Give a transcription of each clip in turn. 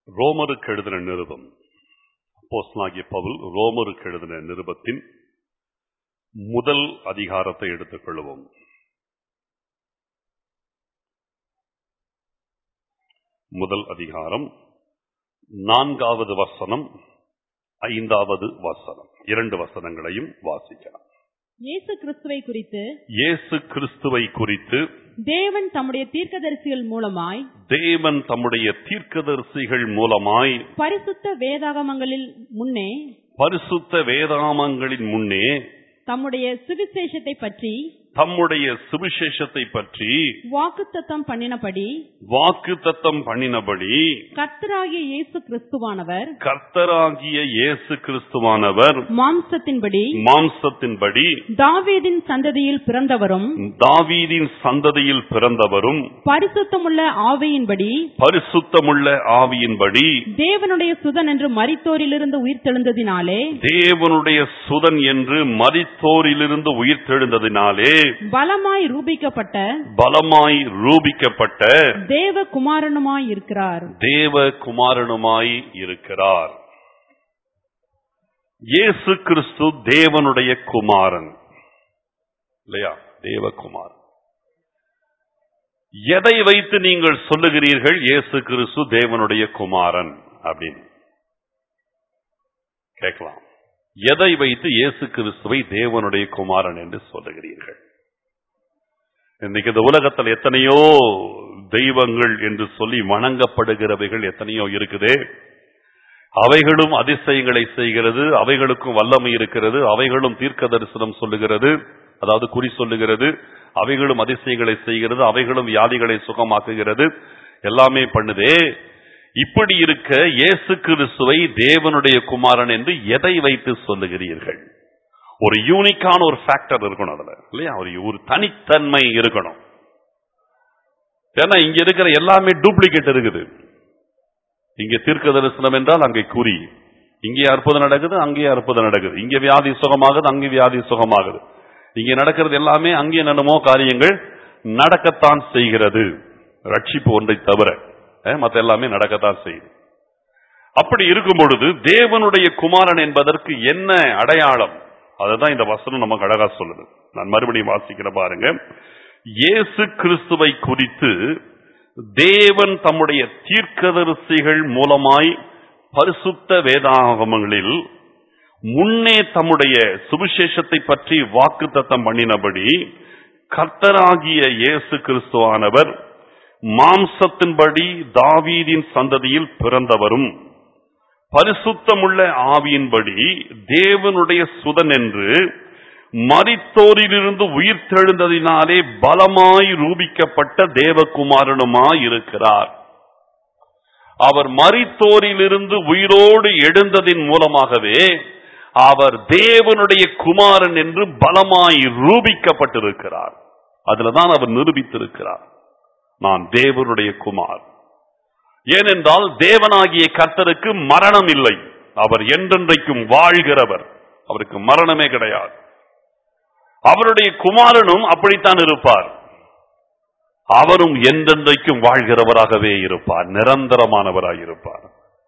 ரோமருக்கு எழுதின நிருபம் அப்போஸ்தலனாகிய பவுல் ரோமருக்கு எழுதின நிருபத்தின் முதல் அதிகாரத்தை எடுத்துக் கொள்வோம் முதல் அதிகாரம் நான்காவது வசனம் ஐந்தாவது வசனம் இரண்டு வசனங்களையும் வாசிக்கலாம் இயேசு கிறிஸ்துவை குறித்து இயேசு கிறிஸ்துவை குறித்து தேவன் தம்முடைய தீர்க்கதரிசிகள் மூலமாய் தேவன் தம்முடைய தீர்க்கதரிசிகள் மூலமாய் பரிசுத்த வேதாகமங்களில் முன்னே பரிசுத்த வேதாமங்களின் முன்னே தம்முடைய சுவிசேஷத்தை பற்றி தம்முடைய சுவிசேஷத்தை பற்றி வாக்குத்தத்தம் பண்ணினபடி வாக்கு தத்தம் பண்ணினபடி கர்த்தராகிய இயேசு கிறிஸ்துவானவர் கர்த்தராகிய இயேசு கிறிஸ்துவானவர் மாம்சத்தின்படி மாம்சத்தின்படி தாவீதின் சந்ததியில் பிறந்தவரும் தாவீதின் சந்ததியில் பிறந்தவரும் பரிசுத்தமுள்ள ஆவியின்படி பரிசுத்தமுள்ள ஆவியின்படி தேவனுடைய சுதன் என்று மரித்தோரிலிருந்து உயிர்த்தெழுந்ததினாலே தேவனுடைய சுதன் என்று மரித்தோரிலிருந்து உயிர்த்தெழுந்ததினாலே பலமாய் ரூபிக்கப்பட்ட பலமாய் ரூபிக்கப்பட்ட தேவ குமாரனுமாய் இருக்கிறார் தேவ குமாரனுமாய் இருக்கிறார் இயேசு கிறிஸ்து தேவனுடைய குமாரன் இல்லையா தேவகுமார் எதை வைத்து நீங்கள் சொல்லுகிறீர்கள் இயேசு கிறிஸ்து தேவனுடைய குமாரன் அப்படின்னு கேட்கலாம் எதை வைத்து இயேசு கிறிஸ்துவை தேவனுடைய குமாரன் என்று சொல்லுகிறீர்கள் இன்னைக்கு இந்த உலகத்தில் எத்தனையோ தெய்வங்கள் என்று சொல்லி வணங்கப்படுகிறவைகள் எத்தனையோ இருக்குதே அவைகளும் அதிசயங்களை செய்கிறது அவைகளுக்கும் வல்லமை இருக்கிறது அவைகளும் தீர்க்க தரிசனம் சொல்லுகிறது அதாவது குறி சொல்லுகிறது அவைகளும் அதிசயங்களை செய்கிறது அவைகளும் வியாதிகளை சுகமாக்குகிறது எல்லாமே பண்ணுதே இப்படி இருக்க இயேசு கிறிஸ்துவை தேவனுடைய குமாரன் என்று எதை வைத்து சொல்லுகிறீர்கள் ஒரு யூனிக்கான ஒரு ஃபேக்டர் இருக்கணும் அதுல இல்லையா ஒரு ஒரு தனித்தன்மை இருக்கணும் ஏன்னா இங்க இருக்கிற எல்லாமே டூப்ளிகேட் இருக்குது இங்க தீர்க்க தரிசனம் என்றால் அங்கே குறி இங்கே அற்புதம் நடக்குது அங்கே அற்புதம் நடக்குது இங்க வியாதி சுகமாகுது அங்கே வியாதி சுகமாகுது இங்க நடக்கிறது எல்லாமே அங்கே என்னமோ காரியங்கள் நடக்கத்தான் செய்கிறது ரட்சிப்பு ஒன்றை தவிர அஹ், மத்த எல்லாமே நடக்கத்தான் செய்யுது அப்படி இருக்கும் பொழுது தேவனுடைய குமாரன் என்பதற்கு என்ன அடையாளம் அதுதான் இந்த வசனம் நமக்கு அழகா சொல்லுது நான் மறுபடியும் வாசிக்கிற பாருங்க இயேசு கிறிஸ்துவை குறித்து தேவன் தம்முடைய தீர்க்கதரிசிகள் மூலமாய் பரிசுத்த வேதாகமங்களில் முன்னே தம்முடைய சுவிசேஷத்தை பற்றி வாக்குத்தத்தம் பண்ணினபடி கர்த்தராகிய இயேசு கிறிஸ்துவானவர் மாம்சத்தின்படி தாவீதின் சந்ததியில் பிறந்தவரும் பரிசுத்தமுள்ள ஆவியின்படி தேவனுடைய சுதன் என்று மரித்தோரிலிருந்து உயிர்த்தெழுந்ததினாலே பலமாய் ரூபிக்கப்பட்ட தேவகுமாரனுமாய் இருக்கிறார் அவர் மரித்தோரிலிருந்து உயிரோடு எழுந்ததின் மூலமாகவே அவர் தேவனுடைய குமாரன் என்று பலமாய் ரூபிக்கப்பட்டிருக்கிறார் அதுலதான் அவர் நிரூபித்திருக்கிறார் நான் தேவனுடைய குமார் ஏனென்றால் தேவனாகிய கர்த்தருக்கு மரணம் இல்லை அவர் என்றென்றைக்கும் வாழ்கிறவர் அவருக்கு மரணமே கிடையாது அவருடைய குமாரனும் அப்படித்தான் இருப்பார் அவரும் என்றென்றைக்கும் வாழ்கிறவராகவே இருப்பார் நிரந்தரமானவராய் இருப்பார்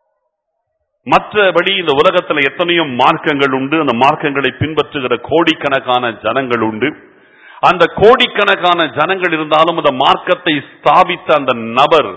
மற்றபடி இந்த உலகத்தில் எத்தனையோ மார்க்கங்கள் உண்டு அந்த மார்க்கங்களை பின்பற்றுகிற கோடிக்கணக்கான ஜனங்கள் உண்டு அந்த கோடிக்கணக்கான ஜனங்கள் இருந்தாலும் அந்த மார்க்கத்தை ஸ்தாபித்த அந்த நபர்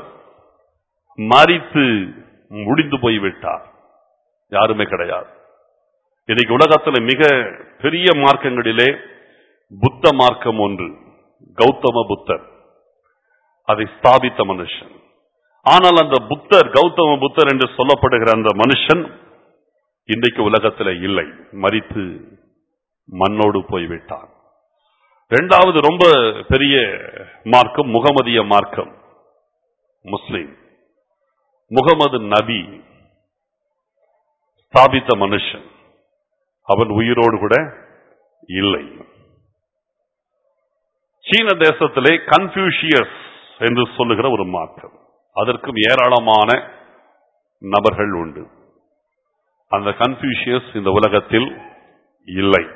மறித்து முடிந்து போய்விட்டார் யாருமே கிடையாது இன்னைக்கு உலகத்துல மிக பெரிய மார்க்கங்களிலே புத்த மார்க்கம் ஒன்று கௌதம புத்தர் அதை ஸ்தாபித்த மனுஷன் ஆனால் அந்த புத்தர் கௌதம புத்தர் என்று சொல்லப்படுகிற அந்த மனுஷன் இன்றைக்கு உலகத்தில் இல்லை மறித்து மண்ணோடு போய்விட்டார் இரண்டாவது ரொம்ப பெரிய மார்க்கம் முகமதிய மார்க்கம் முஸ்லிம் முகமது நபி ஸ்தாபித்த மனுஷன் அவன் உயிரோடு கூட இல்லை சீன தேசத்திலே கன்ஃபியூஷியஸ் என்று சொல்லுகிற ஒரு மார்க்கம் அதற்கும் ஏராளமான நபர்கள் உண்டு அந்த கன்ஃபியூஷியஸ் இந்த உலகத்தில் இல்லை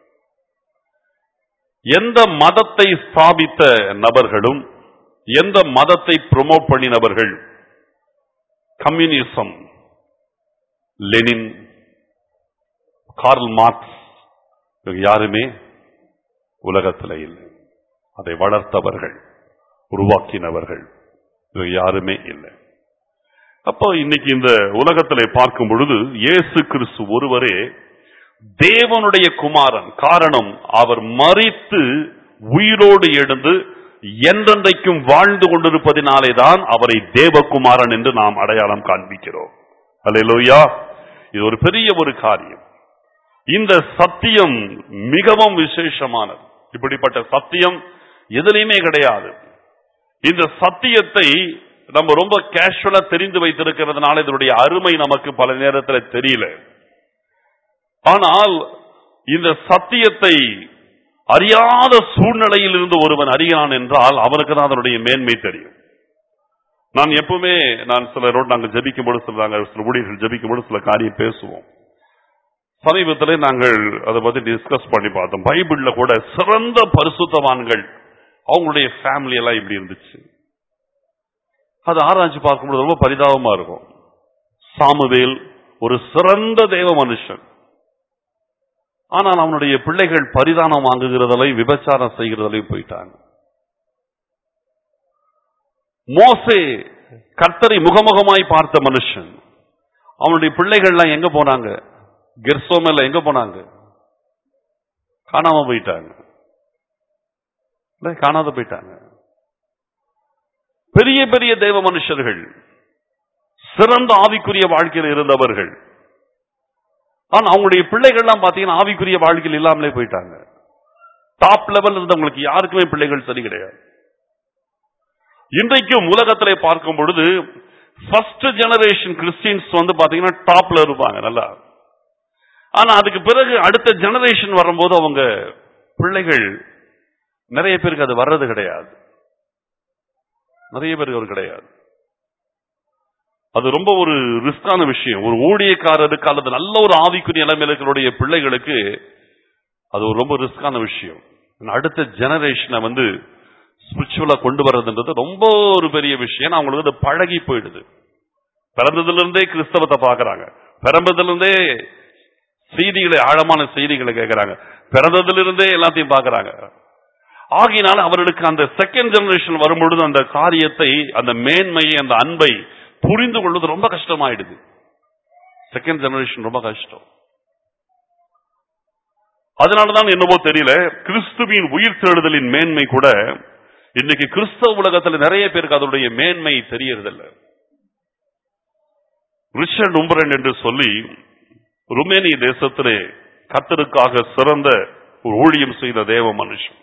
எந்த மதத்தை ஸ்தாபித்த நபர்களும் எந்த மதத்தை ப்ரொமோட் பண்ணினவர்கள் கம்யூனிசம் லெனின் கார்ல் மார்க்ஸ் இவங்க யாருமே உலகத்தில் இல்லை அதை வளர்த்தவர்கள் உருவாக்கினவர்கள் இவங்க யாருமே இல்லை அப்போ இன்னைக்கு இந்த உலகத்திலே பார்க்கும் பொழுது இயேசு கிறிஸ்து ஒருவரே தேவனுடைய குமாரன் காரணம் அவர் மறித்து உயிரோடு எழுந்து என்றென்றைக்கும் வாழ்ந்து கொண்டிருப்பதினாலே தான் அவரை தேவகுமாரன் என்று நாம் அடையாளம் காண்பிக்கிறோம் அல்லேலூயா இது ஒரு பெரிய ஒரு காரியம் இந்த சத்தியம் மிகவும் விசேஷமானது இப்படிப்பட்ட சத்தியம் எதுலையுமே கிடையாது இந்த சத்தியத்தை நம்ம ரொம்ப கேஷுவலா தெரிந்து வைத்திருக்கிறதுனால இதனுடைய அருமை நமக்கு பல நேரத்தில் தெரியல ஆனால் இந்த சத்தியத்தை அறியாத சூழ்நிலையில் இருந்து ஒருவன் அறிகிறான் என்றால் அவனுக்கு தான் அதனுடைய மேன்மை தெரியும் நான் எப்பவுமே நான் சிலரோடு நாங்கள் ஜபிக்கும் பொழுது சில நாங்கள் சில ஊழியர்கள் ஜபிக்கும் பொழுது சில காரியம் பேசுவோம் சமீபத்திலே நாங்கள் அதை பத்தி டிஸ்கஸ் பண்ணி பார்த்தோம் பைபிள்ல கூட சிறந்த பரிசுத்தவான்கள் அவங்களுடைய ஃபேமிலி எல்லாம் இப்படி இருந்துச்சு அது ஆராய்ச்சி பார்க்கும்போது ரொம்ப பரிதாபமா இருக்கும் சாமுவேல் ஒரு சிறந்த தேவ மனுஷன் ஆனால் அவனுடைய பிள்ளைகள் பரிதானம் வாங்குகிறதிலையும் விபச்சாரம் செய்கிறதிலையும் போயிட்டாங்க மோசே கர்த்தரை முகமுகமாய் பார்த்த மனுஷன் அவனுடைய பிள்ளைகள்லாம் எங்க போனாங்க கெர்சோமேல எங்க போனாங்க காணாம போயிட்டாங்க இல்ல, காணாத போயிட்டாங்க பெரிய பெரிய தேவ மனுஷர்கள் சிறந்த ஆவிக்குரிய வாழ்க்கையில் இருந்தவர்கள் ஆனா அவங்களுடைய பிள்ளைகள்லாம் பாத்தீங்கன்னா ஆவிக்குரிய வாழ்க்கையில் இல்லாமலே போயிட்டாங்க டாப் லெவல் இருந்தவங்களுக்கு யாருக்குமே பிள்ளைகள் சரி கிடையாது இன்றைக்கும் உலகத்திலே பார்க்கும் பொழுது ஃபர்ஸ்ட் ஜெனரேஷன் கிறிஸ்டியன்ஸ் வந்து பாத்தீங்கன்னா டாப்ல இருப்பாங்க நல்லா ஆனா அதுக்கு பிறகு அடுத்த ஜெனரேஷன் வரும்போது அவங்க பிள்ளைகள் நிறைய பேருக்கு அது வர்றது கிடையாது நிறைய பேருக்கு அது கிடையாது அது ரொம்ப ஒரு ரிஸ்கான விஷயம் ஒரு ஊழியக்காரருக்கு அல்லது நல்ல ஒரு ஆவிக்குரிய நிலைமைகளுடைய பிள்ளைகளுக்கு அது ஒரு ரொம்ப ரிஸ்கான விஷயம் அடுத்த ஜெனரேஷனை வந்து ஸ்பிரிச்சுவலா கொண்டு வர்றதுன்றது ரொம்ப ஒரு பெரிய விஷயம் ஏன்னா அவங்களுக்கு அது பழகி போயிடுது பிறந்ததுல இருந்தே கிறிஸ்தவத்தை பாக்குறாங்க பிறந்ததுல இருந்தே செய்திகளை ஆழமான செய்திகளை கேட்கறாங்க பிறந்ததுல இருந்தே எல்லாத்தையும் பாக்குறாங்க ஆகினால அவர்களுக்கு அந்த செகண்ட் ஜெனரேஷன் வரும்பொழுது அந்த காரியத்தை அந்த மேன்மையை அந்த அன்பை புரிந்து கொள்வது ரொம்ப கஷ்டமாயிடுது செகண்ட் ஜெனரேஷன் ரொம்ப கஷ்டம் அதனாலதான் என்னவோ தெரியல கிறிஸ்துவின் உயிர் தேடுதலின் மேன்மை கூட இன்னைக்கு கிறிஸ்தவ உலகத்துல நிறைய பேருக்கு அதனுடைய மேன்மை தெரியறதில்ல ரிச்சர்ட் உம்பரன் என்று சொல்லி ருமேனிய தேசத்திலே கத்தருக்காக சிறந்த ஒரு ஊழியம் செய்த தேவ மனுஷன்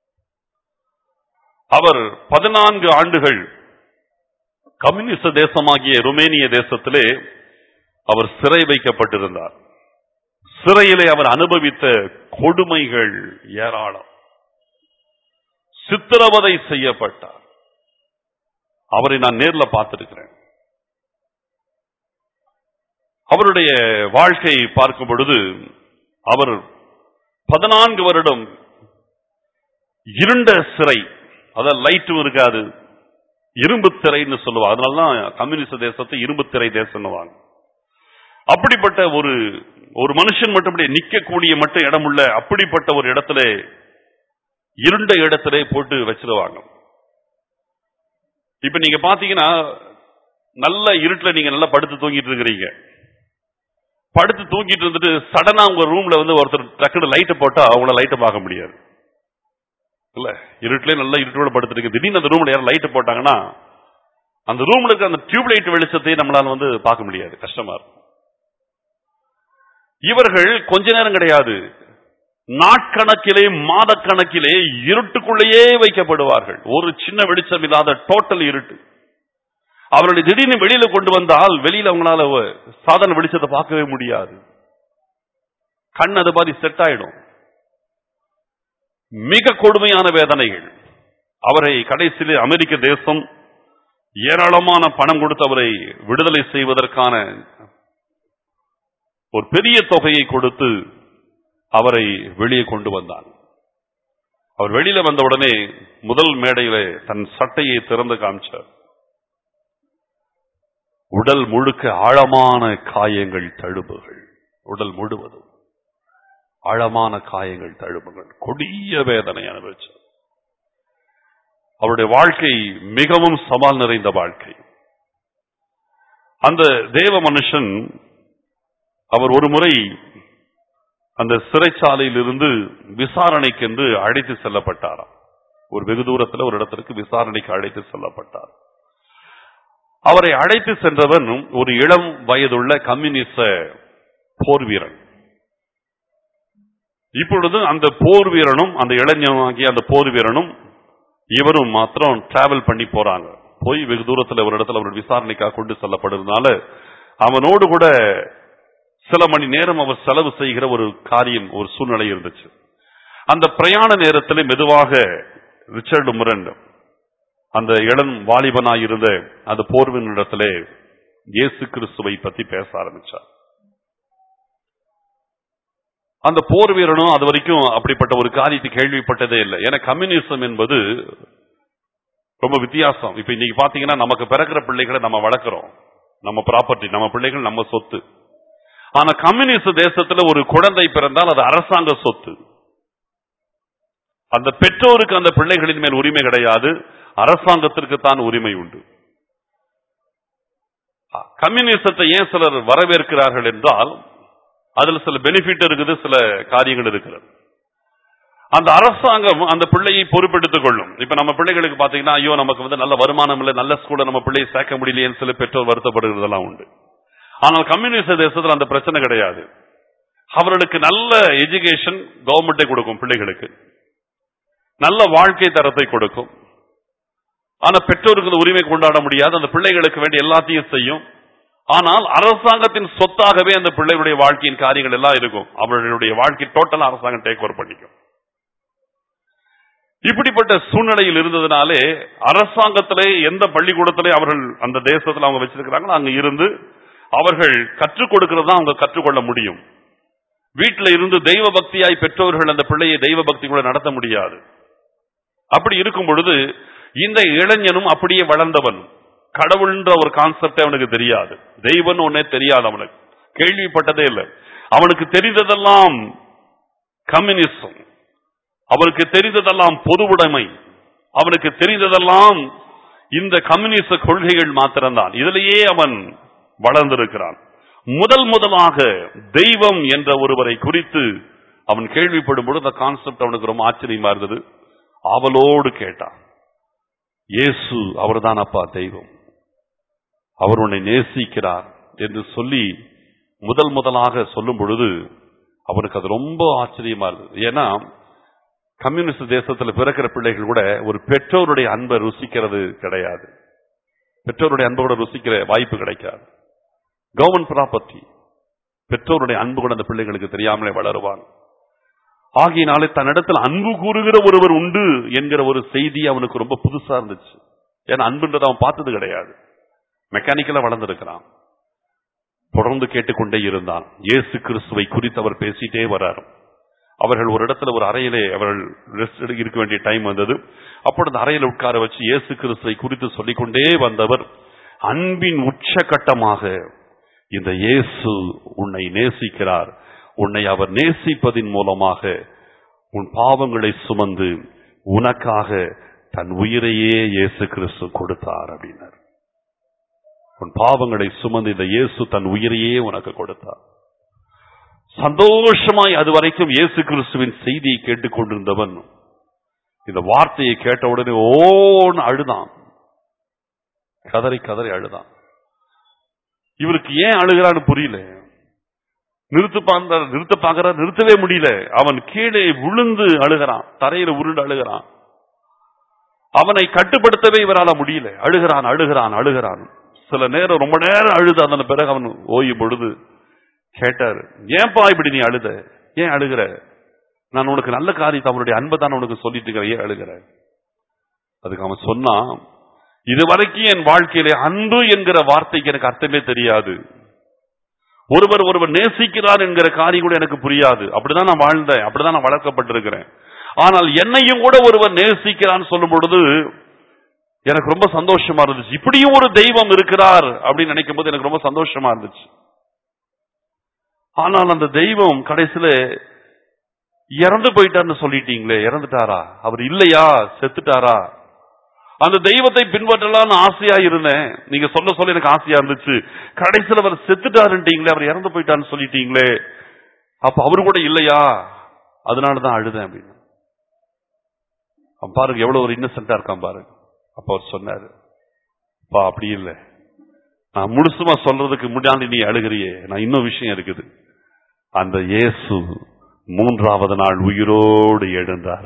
அவர் பதினான்கு ஆண்டுகள் கம்யூனிஸ்ட் தேசமாகிய ருமேனிய தேசத்திலே அவர் சிறை வைக்கப்பட்டிருந்தார் சிறையிலே அவர் அனுபவித்த கொடுமைகள் ஏராளம் சித்திரவதை செய்யப்பட்டார் அவரை நான் நேர்ல பார்த்திருக்கிறேன் அவருடைய வாழ்க்கை பார்க்கும் பொழுது அவர் பதினான்கு வருடம் இருண்ட சிறை அதாவது லைட்டும் இருக்காது இரும்பு திரைன்னு சொல்லுவாங்க அதனாலதான் கம்யூனிஸ்ட் தேசத்தை இரும்பு திரை தேசம்னுவாங்க அப்படிப்பட்ட ஒரு ஒரு மனுஷன் மட்டும் அப்படியே நிக்கக்கூடிய மட்டும் இடம் உள்ள அப்படிப்பட்ட ஒரு இடத்துல இருண்ட இடத்திலே போட்டு வச்சிருவாங்க இப்ப நீங்க பாத்தீங்கன்னா நல்ல இருட்டுல நீங்க நல்லா படுத்து தூங்கிட்டு இருக்கிறீங்க படுத்து தூங்கிட்டு இருந்துட்டு சடனா உங்க ரூம்ல வந்து ஒருத்தர் டக்குனு லைட்டை போட்டா அவங்கள லைட்டை பார்க்க முடியாது இல்ல இருட்டுல நல்லா இருட்டோட படுத்துருக்கு திடீர்னு அந்த ரூம்ல யாரும் லைட் போட்டாங்கன்னா அந்த ரூம்ல இருக்க அந்த டியூப் லைட் வெளிச்சத்தை நம்மளால வந்து பார்க்க முடியாது கஷ்டமா இருக்கும் இவர்கள் கொஞ்ச நேரம் கிடையாது நாட்கணக்கிலே மாதக்கணக்கிலே இருட்டுக்குள்ளேயே வைக்கப்படுவார்கள் ஒரு சின்ன வெளிச்சம் இல்லாத டோட்டல் இருட்டு அவர்களை திடீர்னு வெளியில கொண்டு வந்தால் வெளியில அவங்களால சாதன வெளிச்சத்தை பார்க்கவே முடியாது கண் அது மாதிரி செட் ஆயிடும் மிக கொடுமையான வேதனைகள் அவரை கடைசியிலே அமெரிக்க தேசம் ஏராளமான பணம் கொடுத்து அவரை விடுதலை செய்வதற்கான ஒரு பெரிய தொகையை கொடுத்து அவரை வெளியே கொண்டு வந்தார் அவர் வெளியில வந்த உடனே முதல் மேடையில தன் சட்டையை திறந்து காமிச்சார் உடல் முழுக்க ஆழமான காயங்கள் தழும்புகள் உடல் முழுவதும் ஆழமான காயங்கள் தழும்புகள் கொடிய வேதனை அனுபவிச்சார் அவருடைய வாழ்க்கை மிகவும் சவால் நிறைந்த வாழ்க்கை அந்த தேவ மனுஷன் அவர் ஒரு முறை அந்த சிறைச்சாலையிலிருந்து விசாரணைக்கென்று அழைத்து செல்லப்பட்டாராம் ஒரு வெகு தூரத்தில் ஒரு இடத்திற்கு விசாரணைக்கு அழைத்து செல்லப்பட்டார் அவரை அழைத்து சென்றவன் ஒரு இளம் வயதுள்ள கம்யூனிச போர் வீரன் இப்பொழுது அந்த போர் வீரனும் அந்த இளைஞனாகிய அந்த போர் வீரனும் இவரும் மாத்திரம் டிராவல் பண்ணி போறாங்க போய் வெகு தூரத்தில் ஒரு இடத்துல அவர் விசாரணைக்காக கொண்டு செல்லப்படுறதுனால அவனோடு கூட சில மணி நேரம் அவர் செலவு செய்கிற ஒரு காரியம் ஒரு சூழ்நிலை இருந்துச்சு அந்த பிரயாண நேரத்தில் மெதுவாக ரிச்சர்டு முரண்ட் அந்த இளம் வாலிபனாய் இருந்த அந்த போர்வின் இடத்திலே இயேசு கிறிஸ்துவை பத்தி பேச ஆரம்பிச்சார் அந்த போர் வீரனும் அது வரைக்கும் அப்படிப்பட்ட ஒரு காரியத்தை கேள்விப்பட்டதே இல்லை ஏன்னா கம்யூனிசம் என்பது ரொம்ப வித்தியாசம் இப்ப இன்னைக்கு பாத்தீங்கன்னா நமக்கு பிறக்கிற பிள்ளைகளை நம்ம வளர்க்கிறோம் நம்ம ப்ராப்பர்ட்டி நம்ம பிள்ளைகள் நம்ம சொத்து ஆனா கம்யூனிஸ்ட் தேசத்துல ஒரு குழந்தை பிறந்தால் அது அரசாங்க சொத்து அந்த பெற்றோருக்கு அந்த பிள்ளைகளின் மேல் உரிமை கிடையாது அரசாங்கத்திற்கு தான் உரிமை உண்டு கம்யூனிசத்தை ஏன் சிலர் வரவேற்கிறார்கள் என்றால் அதுல சில பெனிஃபிட் இருக்குது சில காரியங்கள் இருக்கிறது அந்த அரசாங்கம் அந்த பிள்ளையை பொறுப்பெடுத்துக் கொள்ளும் இப்ப நம்ம பிள்ளைகளுக்கு பாத்தீங்கன்னா ஐயோ நமக்கு வந்து நல்ல வருமானம் இல்லை நல்ல ஸ்கூல்ல நம்ம பிள்ளையை சேர்க்க முடியலையேன்னு சில பெற்றோர் வருத்தப்படுகிறதெல்லாம் உண்டு ஆனால் கம்யூனிஸ்ட் தேசத்தில் அந்த பிரச்சனை கிடையாது அவர்களுக்கு நல்ல எஜுகேஷன் கவர்மெண்டே கொடுக்கும் பிள்ளைகளுக்கு நல்ல வாழ்க்கை தரத்தை கொடுக்கும் ஆனா பெற்றோருக்கு அந்த உரிமை கொண்டாட முடியாது அந்த பிள்ளைகளுக்கு வேண்டிய எல்லாத்தையும் செய்யும் ஆனால் அரசாங்கத்தின் சொத்தாகவே அந்த பிள்ளைகளுடைய வாழ்க்கையின் காரியங்கள் எல்லாம் இருக்கும் அவர்களுடைய வாழ்க்கை டோட்டல் அரசாங்கம் டேக் ஓவர் பண்ணிக்கும் இப்படிப்பட்ட சூழ்நிலையில் இருந்ததுனாலே அரசாங்கத்திலே எந்த பள்ளிக்கூடத்திலே அவர்கள் அந்த தேசத்தில் அவங்க வச்சிருக்கிறாங்களோ அங்க இருந்து அவர்கள் கற்றுக் கொடுக்கிறது அவங்க கற்றுக்கொள்ள முடியும் வீட்டில் இருந்து தெய்வ பக்தியாய் பெற்றோர்கள் அந்த பிள்ளையை தெய்வ பக்தி கூட நடத்த முடியாது அப்படி இருக்கும் பொழுது இந்த இளைஞனும் அப்படியே வளர்ந்தவன் கடவுள்ன்ற ஒரு கான்செப்டே அவனுக்கு தெரியாது தெய்வம் ஒன்னே தெரியாது அவனுக்கு கேள்விப்பட்டதே இல்லை அவனுக்கு தெரிந்ததெல்லாம் கம்யூனிசம் அவனுக்கு தெரிந்ததெல்லாம் பொதுவுடைமை அவனுக்கு தெரிந்ததெல்லாம் இந்த கம்யூனிச கொள்கைகள் மாத்திரம்தான் இதிலேயே அவன் வளர்ந்திருக்கிறான் முதல் முதலாக தெய்வம் என்ற ஒருவரை குறித்து அவன் கேள்விப்படும் பொழுது அந்த கான்செப்ட் அவனுக்கு ரொம்ப ஆச்சரியமா இருந்தது அவளோடு கேட்டான் இயேசு அவர்தான் அப்பா தெய்வம் அவர் உன்னை நேசிக்கிறார் என்று சொல்லி முதல் முதலாக சொல்லும் பொழுது அவனுக்கு அது ரொம்ப ஆச்சரியமா இருந்தது ஏன்னா கம்யூனிஸ்ட் தேசத்துல பிறக்கிற பிள்ளைகள் கூட ஒரு பெற்றோருடைய அன்பை ருசிக்கிறது கிடையாது பெற்றோருடைய அன்பை கூட ருசிக்கிற வாய்ப்பு கிடைக்காது கவர்மெண்ட் ப்ராப்பர்ட்டி பெற்றோருடைய அன்பு கூட அந்த பிள்ளைகளுக்கு தெரியாமலே வளருவாங்க ஆகியனாலே தன்னிடத்தில் அன்பு கூறுகிற ஒருவர் உண்டு என்கிற ஒரு செய்தி அவனுக்கு ரொம்ப புதுசா இருந்துச்சு ஏன்னா அன்புன்றதை அவன் பார்த்தது கிடையாது மெக்கானிக்கலா வளர்ந்திருக்கிறான் தொடர்ந்து கேட்டுக்கொண்டே இருந்தான் இயேசு கிறிஸ்துவை குறித்து அவர் பேசிட்டே வரார் அவர்கள் ஒரு இடத்துல ஒரு அறையிலே அவர்கள் ரெஸ்ட் இருக்க வேண்டிய டைம் வந்தது அப்பொழுது அந்த அறையில உட்கார வச்சு இயேசு கிறிஸ்துவை குறித்து சொல்லிக்கொண்டே வந்தவர் அன்பின் உச்சகட்டமாக இந்த இயேசு உன்னை நேசிக்கிறார் உன்னை அவர் நேசிப்பதின் மூலமாக உன் பாவங்களை சுமந்து உனக்காக தன் உயிரையே இயேசு கிறிஸ்து கொடுத்தார் அப்படின்னார் உன் பாவங்களை சுமந்து இந்த இயேசு தன் உயிரையே உனக்கு கொடுத்தார் சந்தோஷமாய் அது வரைக்கும் இயேசு கிறிஸ்துவின் செய்தியை கேட்டுக்கொண்டிருந்தவன் இந்த வார்த்தையை கேட்ட உடனே ஓன்னு அழுதான் கதறி கதறி அழுதான் இவருக்கு ஏன் அழுகிறான்னு புரியல நிறுத்து பார்த்த நிறுத்த பார்க்கற நிறுத்தவே முடியல அவன் கீழே விழுந்து அழுகிறான் தரையில உருண்டு அழுகிறான் அவனை கட்டுப்படுத்தவே இவரால முடியல அழுகிறான் அழுகிறான் அழுகிறான் சில நேரம் ரொம்ப நேரம் அழுது அதன் பிறகு அவன் ஓயும் பொழுது கேட்டாரு ஏன்பா இப்படி நீ அழுத ஏன் அழுகிற நான் உனக்கு நல்ல காரியத்தை அவனுடைய அன்பை தான் உனக்கு சொல்லிட்டு இருக்கிறேன் ஏன் அழுகிற அதுக்கு அவன் சொன்னான் இதுவரைக்கும் என் வாழ்க்கையிலே அன்பு என்கிற வார்த்தைக்கு எனக்கு அர்த்தமே தெரியாது ஒருவர் ஒருவர் நேசிக்கிறார் என்கிற காரியம் கூட எனக்கு புரியாது அப்படிதான் நான் வாழ்ந்தேன் அப்படிதான் நான் வளர்க்கப்பட்டிருக்கிறேன் ஆனால் என்னையும் கூட ஒருவர் நேசிக்கிறான்னு சொல்லும் பொழுது எனக்கு ரொம்ப சந்தோஷமா இருந்துச்சு இப்படியும் ஒரு தெய்வம் இருக்கிறார் அப்படின்னு நினைக்கும் போது எனக்கு ரொம்ப சந்தோஷமா இருந்துச்சு ஆனால் அந்த தெய்வம் கடைசியில இறந்து போயிட்டார்னு சொல்லிட்டீங்களே இறந்துட்டாரா அவர் இல்லையா செத்துட்டாரா அந்த தெய்வத்தை பின்பற்றலாம்னு ஆசையா இருந்தேன் நீங்க சொல்ல சொல்ல எனக்கு ஆசையா இருந்துச்சு கடைசியில் அவர் செத்துட்டாருன்றீங்களே அவர் இறந்து போயிட்டான்னு சொல்லிட்டீங்களே அப்ப அவரு கூட இல்லையா அதனாலதான் அழுதேன் அப்படின்னு அவன் பாருங்க எவ்வளவு ஒரு இன்னசென்டா இருக்கான் பாருங்க அப்ப அவர் சொன்னாரு அப்பா அப்படி இல்லை நான் முழுசுமா சொல்றதுக்கு முன்னாடி நீ அழுகிறியே நான் இன்னும் விஷயம் இருக்குது அந்த இயேசு மூன்றாவது நாள் உயிரோடு எழுந்தார்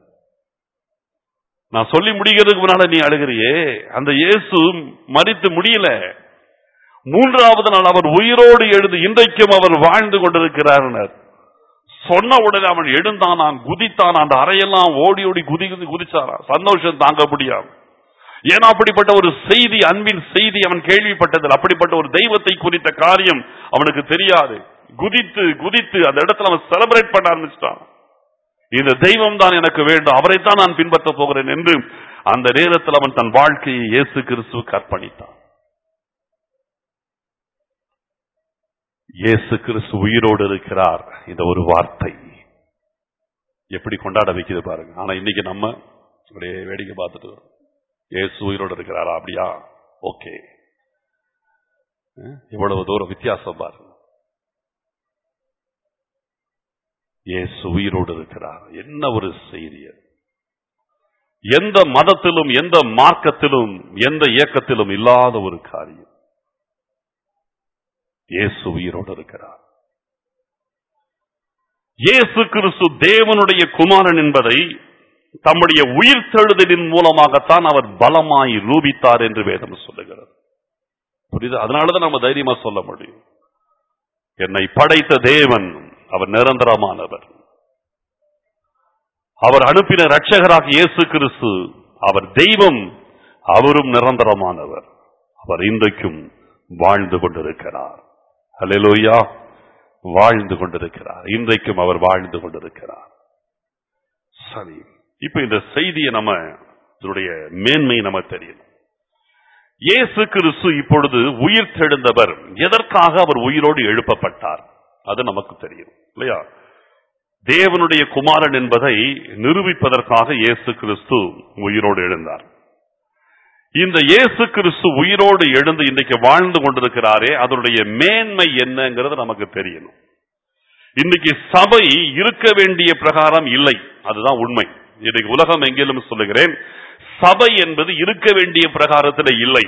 நான் சொல்லி முடிக்கிறதுக்கு முன்னால நீ அழுகிறியே அந்த இயேசு மறித்து முடியல மூன்றாவது நாள் அவர் உயிரோடு எழுந்து இன்றைக்கும் அவர் வாழ்ந்து கொண்டிருக்கிறார் சொன்ன உடனே அவன் எழுந்தானான் குதித்தான் அந்த அறையெல்லாம் ஓடி ஓடி குதி குதி குதிச்சாரான் சந்தோஷம் தாங்க முடியாது ஏன்னா அப்படிப்பட்ட ஒரு செய்தி அன்பின் செய்தி அவன் கேள்விப்பட்டதில் அப்படிப்பட்ட ஒரு தெய்வத்தை குறித்த காரியம் அவனுக்கு தெரியாது குதித்து குதித்து அந்த இடத்துல அவன் செலிப்ரேட் பண்ண ஆரம்பிச்சிட்டான் இந்த தெய்வம் தான் எனக்கு வேண்டும் அவரைத்தான் நான் பின்பற்ற போகிறேன் என்று அந்த நேரத்தில் அவன் தன் வாழ்க்கையை இயேசு கிறிஸ்துவுக்கு அர்ப்பணித்தான் இயேசு கிறிஸ்து உயிரோடு இருக்கிறார் இந்த ஒரு வார்த்தை எப்படி கொண்டாட வைக்குது பாருங்க ஆனா இன்னைக்கு நம்ம அப்படியே வேடிக்கை பார்த்துட்டு வரோம். இயேசு உயிரோடு இருக்கிறாரா அப்படியா ஓகே இவ்வளவு தூரம் வித்தியாசம் பாருங்க இயேசு உயிரோடு இருக்கிறார் என்ன ஒரு செய்தி அது. எந்த மதத்திலும் எந்த மார்க்கத்திலும் எந்த இயக்கத்திலும் இல்லாத ஒரு காரியம் இயேசு உயிரோடு இருக்கிறார் இயேசு கிறிஸ்து தேவனுடைய குமாரன் என்பதை தம்முடைய உயிர் தெழுதலின் மூலமாகத்தான் அவர் பலமாய் ரூபித்தார் என்று வேதம் சொல்லுகிறது புரியுது அதனாலதான் நம்ம தைரியமா சொல்ல முடியும் என்னை படைத்த தேவன் அவர் நிரந்தரமானவர் அவர் அனுப்பின இரட்சகராக இயேசு கிறிஸ்து அவர் தெய்வம் அவரும் நிரந்தரமானவர் அவர் இன்றைக்கும் வாழ்ந்து கொண்டிருக்கிறார் அல்லேலூயா வாழ்ந்து கொண்டிருக்கிறார் இன்றைக்கும் அவர் வாழ்ந்து கொண்டிருக்கிறார் சரி இப்ப இந்த செய்தியை நம்ம இதனுடைய மேன்மை நம்ம தெரியும் இயேசு கிறிஸ்து இப்பொழுது உயிர் தெழுந்தவர் எதற்காக அவர் உயிரோடு எழுப்பப்பட்டார் அது நமக்கு தெரியும் இல்லையா தேவனுடைய குமாரன் என்பதை நிரூபிப்பதற்காக இயேசு கிறிஸ்து உயிரோடு எழுந்தார் இந்த இயேசு கிறிஸ்து உயிரோடு எழுந்து இன்றைக்கு வாழ்ந்து கொண்டிருக்கிறாரே அதனுடைய மேன்மை என்னங்கிறது நமக்கு தெரியணும் இன்னைக்கு சபை இருக்க வேண்டிய பிரகாரம் இல்லை அதுதான் உண்மை இன்னைக்கு உலகம் எங்கிலும் சொல்லுகிறேன் சபை என்பது இருக்க வேண்டிய பிரகாரத்தில் இல்லை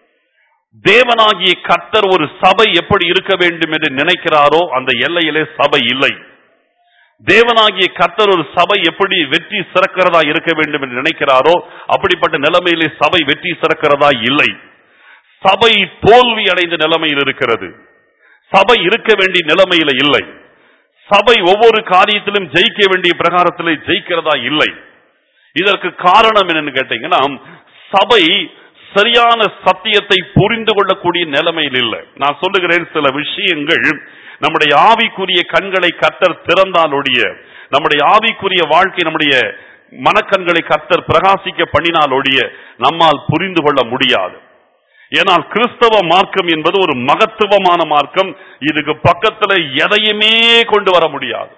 தேவனாகிய கர்த்தர் ஒரு சபை எப்படி இருக்க வேண்டும் என்று நினைக்கிறாரோ அந்த எல்லையிலே சபை இல்லை தேவனாகிய கர்த்தர் ஒரு சபை எப்படி வெற்றி சிறக்கிறதா இருக்க வேண்டும் என்று நினைக்கிறாரோ அப்படிப்பட்ட நிலைமையிலே சபை வெற்றி சிறக்கிறதா இல்லை சபை தோல்வி அடைந்த நிலைமையில் இருக்கிறது சபை இருக்க வேண்டிய நிலைமையில இல்லை சபை ஒவ்வொரு காரியத்திலும் ஜெயிக்க வேண்டிய பிரகாரத்திலே ஜெயிக்கிறதா இல்லை இதற்கு காரணம் என்னன்னு கேட்டீங்கன்னா சபை சரியான சத்தியத்தை புரிந்து கொள்ளக்கூடிய நிலைமையில் இல்லை நான் சொல்லுகிறேன் சில விஷயங்கள் நம்முடைய ஆவிக்குரிய கண்களை கத்தர் திறந்தால் ஒழிய நம்முடைய ஆவிக்குரிய வாழ்க்கை நம்முடைய மனக்கண்களை கத்தர் பிரகாசிக்க பண்ணினால் ஒழிய நம்மால் புரிந்து கொள்ள முடியாது ஏனால் கிறிஸ்தவ மார்க்கம் என்பது ஒரு மகத்துவமான மார்க்கம் இதுக்கு பக்கத்துல எதையுமே கொண்டு வர முடியாது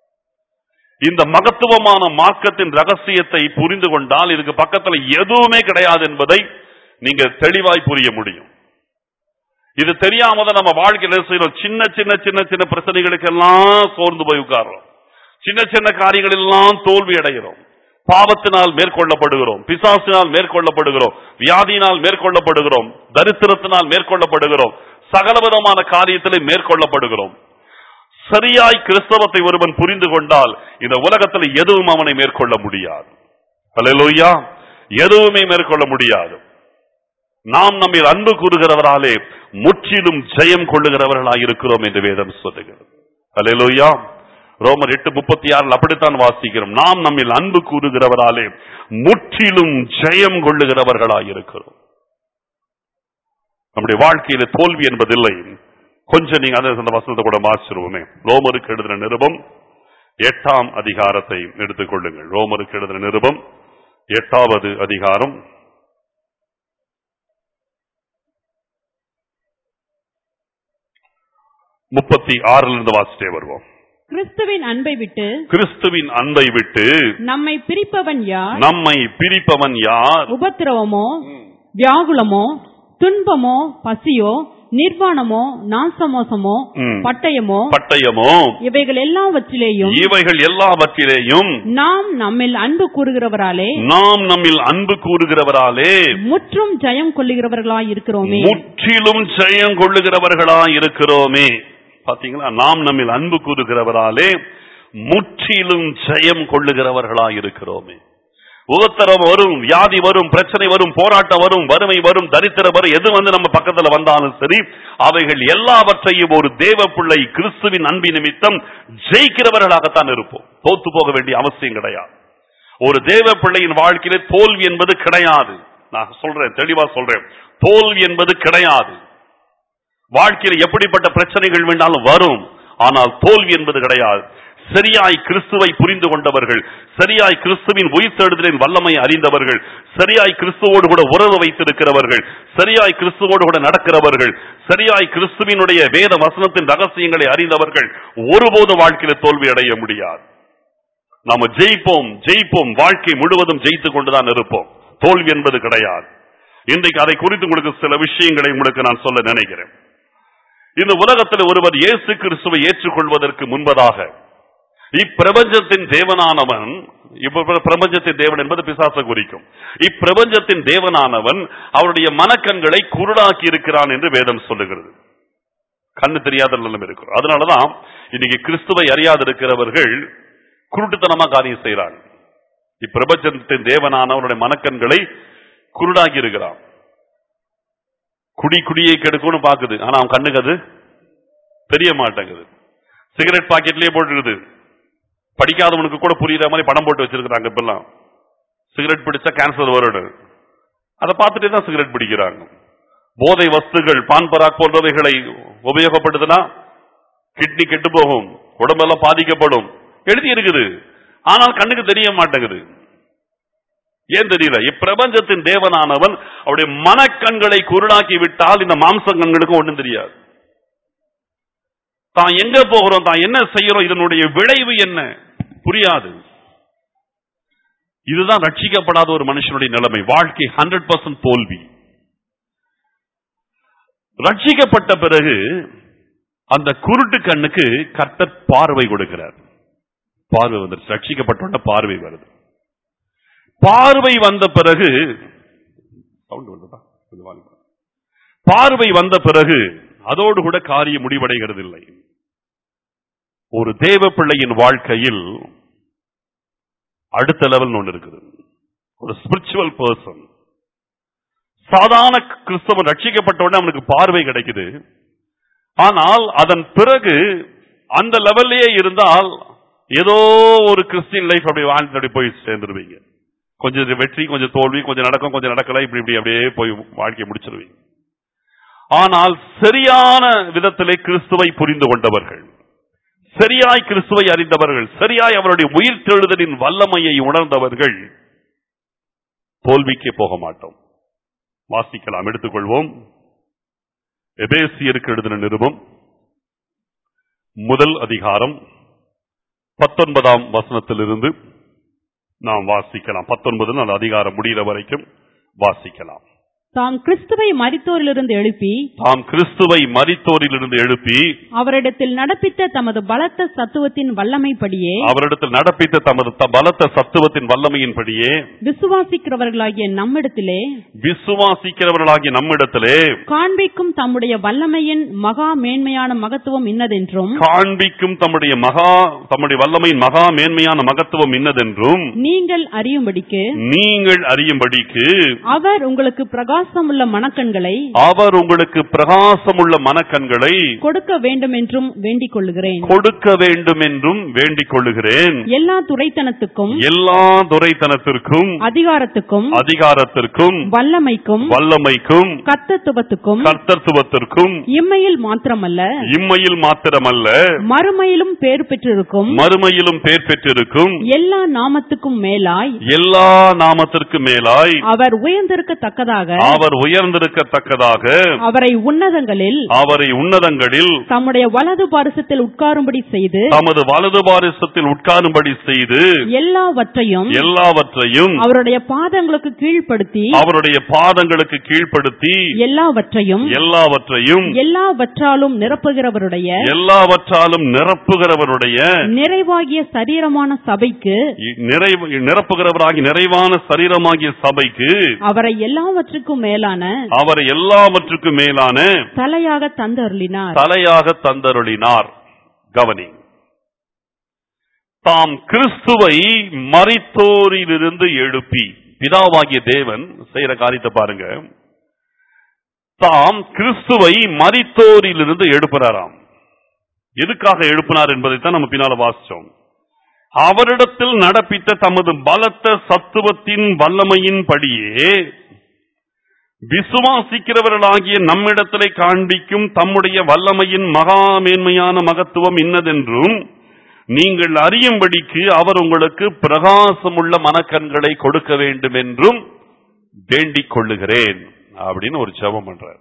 இந்த மகத்துவமான மார்க்கத்தின் ரகசியத்தை புரிந்து கொண்டால் இதுக்கு பக்கத்துல எதுவுமே கிடையாது என்பதை நீங்க தெளிவாய் புரிய முடியும் இது தெரியாம தான் நம்ம வாழ்க்கையில என்ன செய்யறோம் சின்ன சின்ன சின்ன சின்ன பிரச்சனைகளுக்கெல்லாம் சோர்ந்து போய் உட்கார்றோம் சின்ன சின்ன காரியங்கள் எல்லாம் தோல்வி அடைகிறோம் பாவத்தினால் மேற்கொள்ளப்படுகிறோம் பிசாசினால் மேற்கொள்ளப்படுகிறோம் வியாதியினால் மேற்கொள்ளப்படுகிறோம் தரித்திரத்தினால் மேற்கொள்ளப்படுகிறோம் சகலவிதமான காரியத்திலே மேற்கொள்ளப்படுகிறோம் சரியாய் கிறிஸ்தவத்தை ஒருவன் புரிந்து கொண்டால் இந்த உலகத்தில் எதுவும் அவனை மேற்கொள்ள முடியாது அல்லேலூயா எதுவுமே மேற்கொள்ள முடியாது நாம் நம்மில் அன்பு கூறுகிறவராலே முற்றிலும் ஜெயம் கொள்ளுகிறவர்களாய் இருக்கிறோம் என்று வேதம் சொல்லுகிறது அல்லேலூயா ரோமர் எட்டு முப்பத்தி ஆறில் அப்படித்தான் வாசிக்கிறோம் நாம் நம்மில் அன்பு கூறுகிறவராலே முற்றிலும் ஜெயம் கொள்ளுகிறவர்களாய் இருக்கிறோம் நம்முடைய வாழ்க்கையில தோல்வி என்பதில்லை கொஞ்சம் நீங்க அந்த அந்த வசனத்தை கூட வாசிச்சிருவோமே ரோமருக்கு எழுதின நிருபம் எட்டாம் அதிகாரத்தை எடுத்துக் கொள்ளுங்கள் ரோமருக்கு எழுதின நிருபம் எட்டாவது அதிகாரம் முப்பத்தி ஆறுல இருந்து வாசிட்டே வருவோம் கிறிஸ்துவின் அன்பை விட்டு கிறிஸ்துவின் அன்பை விட்டு நம்மை பிரிப்பவன் யார் நம்மை பிரிப்பவன் யார் உபத்திரவமோ வியாகுலமோ துன்பமோ பசியோ நிர்வாணமோ நாசமோசமோ ம். பட்டயமோ பட்டயமோ இவைகள் எல்லாவற்றிலேயும் இவைகள் எல்லாவற்றிலேயும் நாம் நம்மில் அன்பு கூறுகிறவராலே நாம் நம்மில் அன்பு கூறுகிறவராலே முற்றும் ஜெயம் கொள்ளுகிறவர்களாய் இருக்கிறோமே முற்றிலும் ஜெயம் கொள்ளுகிறவர்களா இருக்கிறோமே பாத்தீங்களா நாம் நம்மில் அன்பு கூறுகிறவராலே முற்றிலும் ஜெயம் கொள்ளுகிறவர்களா இருக்கிறோமே உபத்திரம் வரும் வியாதி வரும் பிரச்சனை வரும் போராட்டம் வரும் வறுமை வரும் தரித்திரம் வரும் எது வந்து நம்ம பக்கத்துல வந்தாலும் சரி அவைகள் எல்லாவற்றையும் ஒரு தேவ பிள்ளை கிறிஸ்துவின் அன்பின் நிமித்தம் ஜெயிக்கிறவர்களாகத்தான் இருப்போம் தோத்து போக வேண்டிய அவசியம் கிடையாது ஒரு தேவ பிள்ளையின் வாழ்க்கையிலே தோல்வி என்பது கிடையாது நான் சொல்றேன் தெளிவா சொல்றேன் தோல்வி என்பது கிடையாது வாழ்க்கையில் எப்படிப்பட்ட பிரச்சனைகள் வேண்டாலும் வரும் ஆனால் தோல்வி என்பது கிடையாது சரியாய் கிறிஸ்துவை புரிந்து கொண்டவர்கள் சரியாய் கிறிஸ்துவின் உயிர்த்தெழுதலின் வல்லமை அறிந்தவர்கள் சரியாய் கிறிஸ்துவோடு கூட உறவு வைத்திருக்கிறவர்கள் சரியாய் கிறிஸ்துவோடு கூட நடக்கிறவர்கள் சரியாய் கிறிஸ்துவினுடைய வேத வசனத்தின் ரகசியங்களை அறிந்தவர்கள் ஒருபோதும் வாழ்க்கையில தோல்வி அடைய முடியாது நாம ஜெயிப்போம் ஜெயிப்போம் வாழ்க்கை முழுவதும் ஜெயித்துக் கொண்டுதான் இருப்போம் தோல்வி என்பது கிடையாது இன்றைக்கு அதை குறித்து உங்களுக்கு சில விஷயங்களை உங்களுக்கு நான் சொல்ல நினைக்கிறேன் இந்த உலகத்தில் ஒருவர் இயேசு கிறிஸ்துவை ஏற்றுக்கொள்வதற்கு முன்பதாக இப்பிரபஞ்சத்தின் தேவனானவன் இப்ப பிரபஞ்சத்தின் தேவன் என்பது பிசாச குறிக்கும் இப்பிரபஞ்சத்தின் தேவனானவன் அவருடைய மனக்கண்களை குருடாக்கி இருக்கிறான் என்று வேதம் சொல்லுகிறது கண்ணு தெரியாத நிலைமை இருக்கிறோம் அதனாலதான் இன்னைக்கு கிறிஸ்துவை அறியாது இருக்கிறவர்கள் குருட்டுத்தனமா காரியம் செய்யறாங்க இப்பிரபஞ்சத்தின் தேவனான அவருடைய மனக்கண்களை குருடாக்கி இருக்கிறான் குடி குடியை கெடுக்கும்னு பாக்குது ஆனா அவன் கண்ணுக்கு அது தெரிய மாட்டேங்குது சிகரெட் பாக்கெட்லயே போட்டுருக்குது படிக்காதவனுக்கு கூட புரியுற மாதிரி படம் போட்டு வச்சிருக்கிறாங்க இப்பெல்லாம் சிகரெட் பிடிச்சா கேன்சர் வருடு அதை பார்த்துட்டே தான் சிகரெட் பிடிக்கிறாங்க போதை வஸ்துகள் பான் பராக் போன்றவைகளை உபயோகப்படுத்தினா கிட்னி கெட்டு போகும் உடம்பெல்லாம் பாதிக்கப்படும் எழுதி இருக்குது ஆனால் கண்ணுக்கு தெரிய மாட்டேங்குது ஏன் தெரியல இப்பிரபஞ்சத்தின் தேவனானவன் அவருடைய மனக்கண்களை குருடாக்கி விட்டால் இந்த மாம்ச கண்களுக்கு ஒண்ணும் தெரியாது தான் எங்க போகிறோம் தான் என்ன செய்யறோம் இதனுடைய விளைவு என்ன புரியாது இதுதான் ரட்சிக்கப்படாத ஒரு மனுஷனுடைய நிலைமை வாழ்க்கை ஹண்ட்ரட் பர்சன்ட் தோல்வி ரட்சிக்கப்பட்ட பிறகு அந்த குருட்டு கண்ணுக்கு கர்த்தர் பார்வை கொடுக்கிறார் பார்வை வந்துருச்சு ரட்சிக்கப்பட்ட பார்வை வருது பார்வை வந்த பிறகு sound வருதா? கொஞ்சம் volume பண்ணு. பார்வை வந்த பிறகு அதோடு கூட காரியம் முடிவடைகிறது இல்லை ஒரு தேவ பிள்ளையின் வாழ்க்கையில் அடுத்த லெவல் ஒன்று இருக்குது ஒரு ஸ்பிரிச்சுவல் பர்சன் சாதாரண கிறிஸ்தவன் ரட்சிக்கப்பட்ட உடனே அவனுக்கு பார்வை கிடைக்குது ஆனால் அதன் பிறகு அந்த லெவல்லையே இருந்தால் ஏதோ ஒரு கிறிஸ்டியன் லைஃப் அப்படி வாழ்ந்து அப்படி போய் சேர்ந்துருவீங்க கொஞ்சம் வெற்றி கொஞ்சம் தோல்வி கொஞ்சம் நடக்கும் கொஞ்சம் நடக்கல இப்படி இப்படி அப்படியே போய் வாழ்க்கையை முடிச்சிருவீங்க ஆனால் சரியான விதத்திலே கிறிஸ்துவை புரிந்து கொண்டவர்கள் சரியாய் கிறிஸ்துவை அறிந்தவர்கள் சரியாய் அவருடைய உயிர் தெழுதலின் வல்லமையை உணர்ந்தவர்கள் தோல்விக்கே போக மாட்டோம் வாசிக்கலாம் எடுத்துக்கொள்வோம் எபேசியருக்கு எழுதின நிருபம் முதல் அதிகாரம் பத்தொன்பதாம் வசனத்திலிருந்து நாம் வாசிக்கலாம் பத்தொன்பது அந்த அதிகாரம் முடிகிற வரைக்கும் வாசிக்கலாம் தாம் கிறிஸ்துவை மரித்தோரிலிருந்து எழுப்பி தாம் கிறிஸ்துவை மரித்தோரிலிருந்து எழுப்பி அவரிடத்தில் நடப்பித்த தமது பலத்த சத்துவத்தின் வல்லமைப்படியே அவரிடத்தில் நடப்பித்த தமது த- பலத்த சத்துவத்தின் வல்லமையின்படியே விசுவாசிக்கிறவர்களாகிய நம்மிடத்திலே விசுவாசிக்கிறவர்களாகிய நம்மிடத்திலே காண்பிக்கும் தம்முடைய வல்லமையின் மகா மேன்மையான மகத்துவம் இன்னதென்றும் காண்பிக்கும் தம்முடைய மகா தம்முடைய வல்லமையின் மகா மேன்மையான மகத்துவம் இன்னதென்றும் நீங்கள் அறியும்படிக்கு நீங்கள் அறியும்படிக்கு அவர் உங்களுக்கு பிரகாசமுள்ள மனக்கண்களை அவர் உங்களுக்கு பிரகாசமுள்ள மனக்கண்களை கொடுக்க வேண்டும் என்றும் வேண்டிக் கொள்ளுகிறேன் கொடுக்க வேண்டும் என்றும் வேண்டிக் கொள்ளுகிறேன் எல்லா துரைத்தனத்துக்கும் எல்லா துரைத்தனத்திற்கும் அதிகாரத்துக்கும் அதிகாரத்திற்கும் வல்லமைக்கும் வல்லமைக்கும் கர்த்தத்துவத்துக்கும் கர்த்தத்துவத்திற்கும் இம்மையில் மாத்திரமல்ல இம்மையில் மாத்திரமல்ல மறுமையிலும் பேர் பெற்றிருக்கும் மறுமையிலும் பேர் பெற்றிருக்கும் எல்லா நாமத்துக்கும் மேலாய் எல்லா நாமத்திற்கு மேலாய் அவர் உயர்ந்திருக்கத்தக்கதாக அவர் உயர்ந்திருக்கத்தக்கதாக அவரை உன்னதங்களில் அவரை உன்னதங்களில் தம்முடைய வலது பாரசத்தில் உட்காரும்படி செய்து தமது வலது பாரிசத்தில் உட்காரும்படி செய்து எல்லாவற்றையும் எல்லாவற்றையும் அவருடைய பாதங்களுக்கு கீழ்ப்படுத்தி அவருடைய பாதங்களுக்கு கீழ்ப்படுத்தி எல்லாவற்றையும் எல்லாவற்றையும் எல்லாவற்றாலும் நிரப்புகிறவருடைய எல்லாவற்றாலும் நிரப்புகிறவருடைய நிறைவாகிய சரீரமான சபைக்கு நிறைவு நிரப்புகிறவராகி நிறைவான சரீரமாகிய சபைக்கு அவரை எல்லாவற்றுக்கும் மேலான அவரை எல்லாவற்றுக்கும் மேலான தலையாக தந்தருளினார் தலையாக தந்தருளினார் கவனி தாம் கிறிஸ்துவை மரித்தோரிலிருந்து எழுப்பி பிதாவாகிய தேவன் செய்யற காரியத்தை பாருங்க தாம் கிறிஸ்துவை மரித்தோரிலிருந்து எழுப்புறாராம் எதுக்காக எழுப்பினார் என்பதைத்தான் நம்ம பின்னால வாசிச்சோம் அவரிடத்தில் நடப்பித்த தமது பலத்த சத்துவத்தின் வல்லமையின் படியே விசுவாசிக்கிறவர்களாகிய நம்மிடத்திலே காண்பிக்கும் தம்முடைய வல்லமையின் மகா மேன்மையான மகத்துவம் இன்னதென்றும் நீங்கள் அறியும்படிக்கு அவர் உங்களுக்கு பிரகாசமுள்ள மனக்கண்களை கொடுக்க வேண்டும் என்றும் வேண்டிக் கொள்ளுகிறேன் அப்படின்னு ஒரு ஜெபம் பண்றார்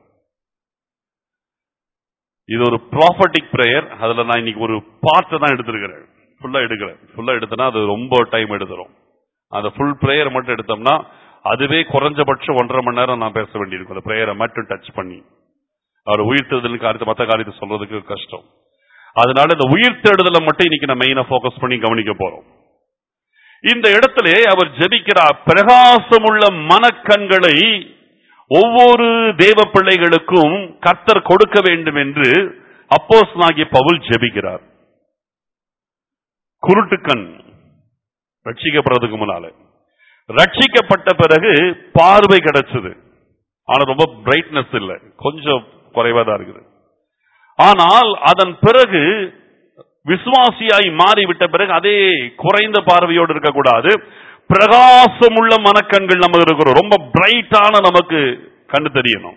இது ஒரு ப்ராஃபட்டிக் பிரேயர் அதுல நான் இன்னைக்கு ஒரு பார்ட்டை தான் எடுத்திருக்கிறேன் ஃபுல்லா எடுக்கிறேன் ஃபுல்லா எடுத்தனா அது ரொம்ப டைம் எடுத்துரும் அந்த ஃபுல் பிரேயர் மட்டும் எடுத்தோம்னா அதுவே குறைஞ்சபட்சம் ஒன்றரை மணி நேரம் நான் பேச வேண்டியிருக்கும் அந்த பிரேயரை மட்டும் டச் பண்ணி அவர் உயிர்த்தெழுதல் காரியத்தை மற்ற காரியத்தை சொல்றதுக்கு கஷ்டம் அதனால இந்த உயிர்த்தெழுதலை மட்டும் இன்னைக்கு நான் மெயினா ஃபோக்கஸ் பண்ணி கவனிக்க போறோம் இந்த இடத்திலே அவர் ஜெபிக்கிறார் பிரகாசமுள்ள மனக்கண்களை ஒவ்வொரு தேவ பிள்ளைகளுக்கும் கர்த்தர் கொடுக்க வேண்டும் என்று அப்போஸ்தலனாகிய பவுல் ஜெபிக்கிறார் குருட்டுக்கண் ரட்சிக்கப்படுறதுக்கு முன்னால ரட்சிக்கப்பட்ட பிறகு பார்வை கிடைச்சது ஆனா ரொம்ப பிரைட்னஸ் இல்ல கொஞ்சம் குறைவா தான் இருக்குது ஆனால் அதன் பிறகு விசுவாசியாய் மாறிவிட்ட பிறகு அதே குறைந்த பார்வையோடு இருக்கக்கூடாது பிரகாசமுள்ள மனக்கண்கள் நமக்கு இருக்கிறோம் ரொம்ப பிரைட்டான நமக்கு கண்டு தெரியணும்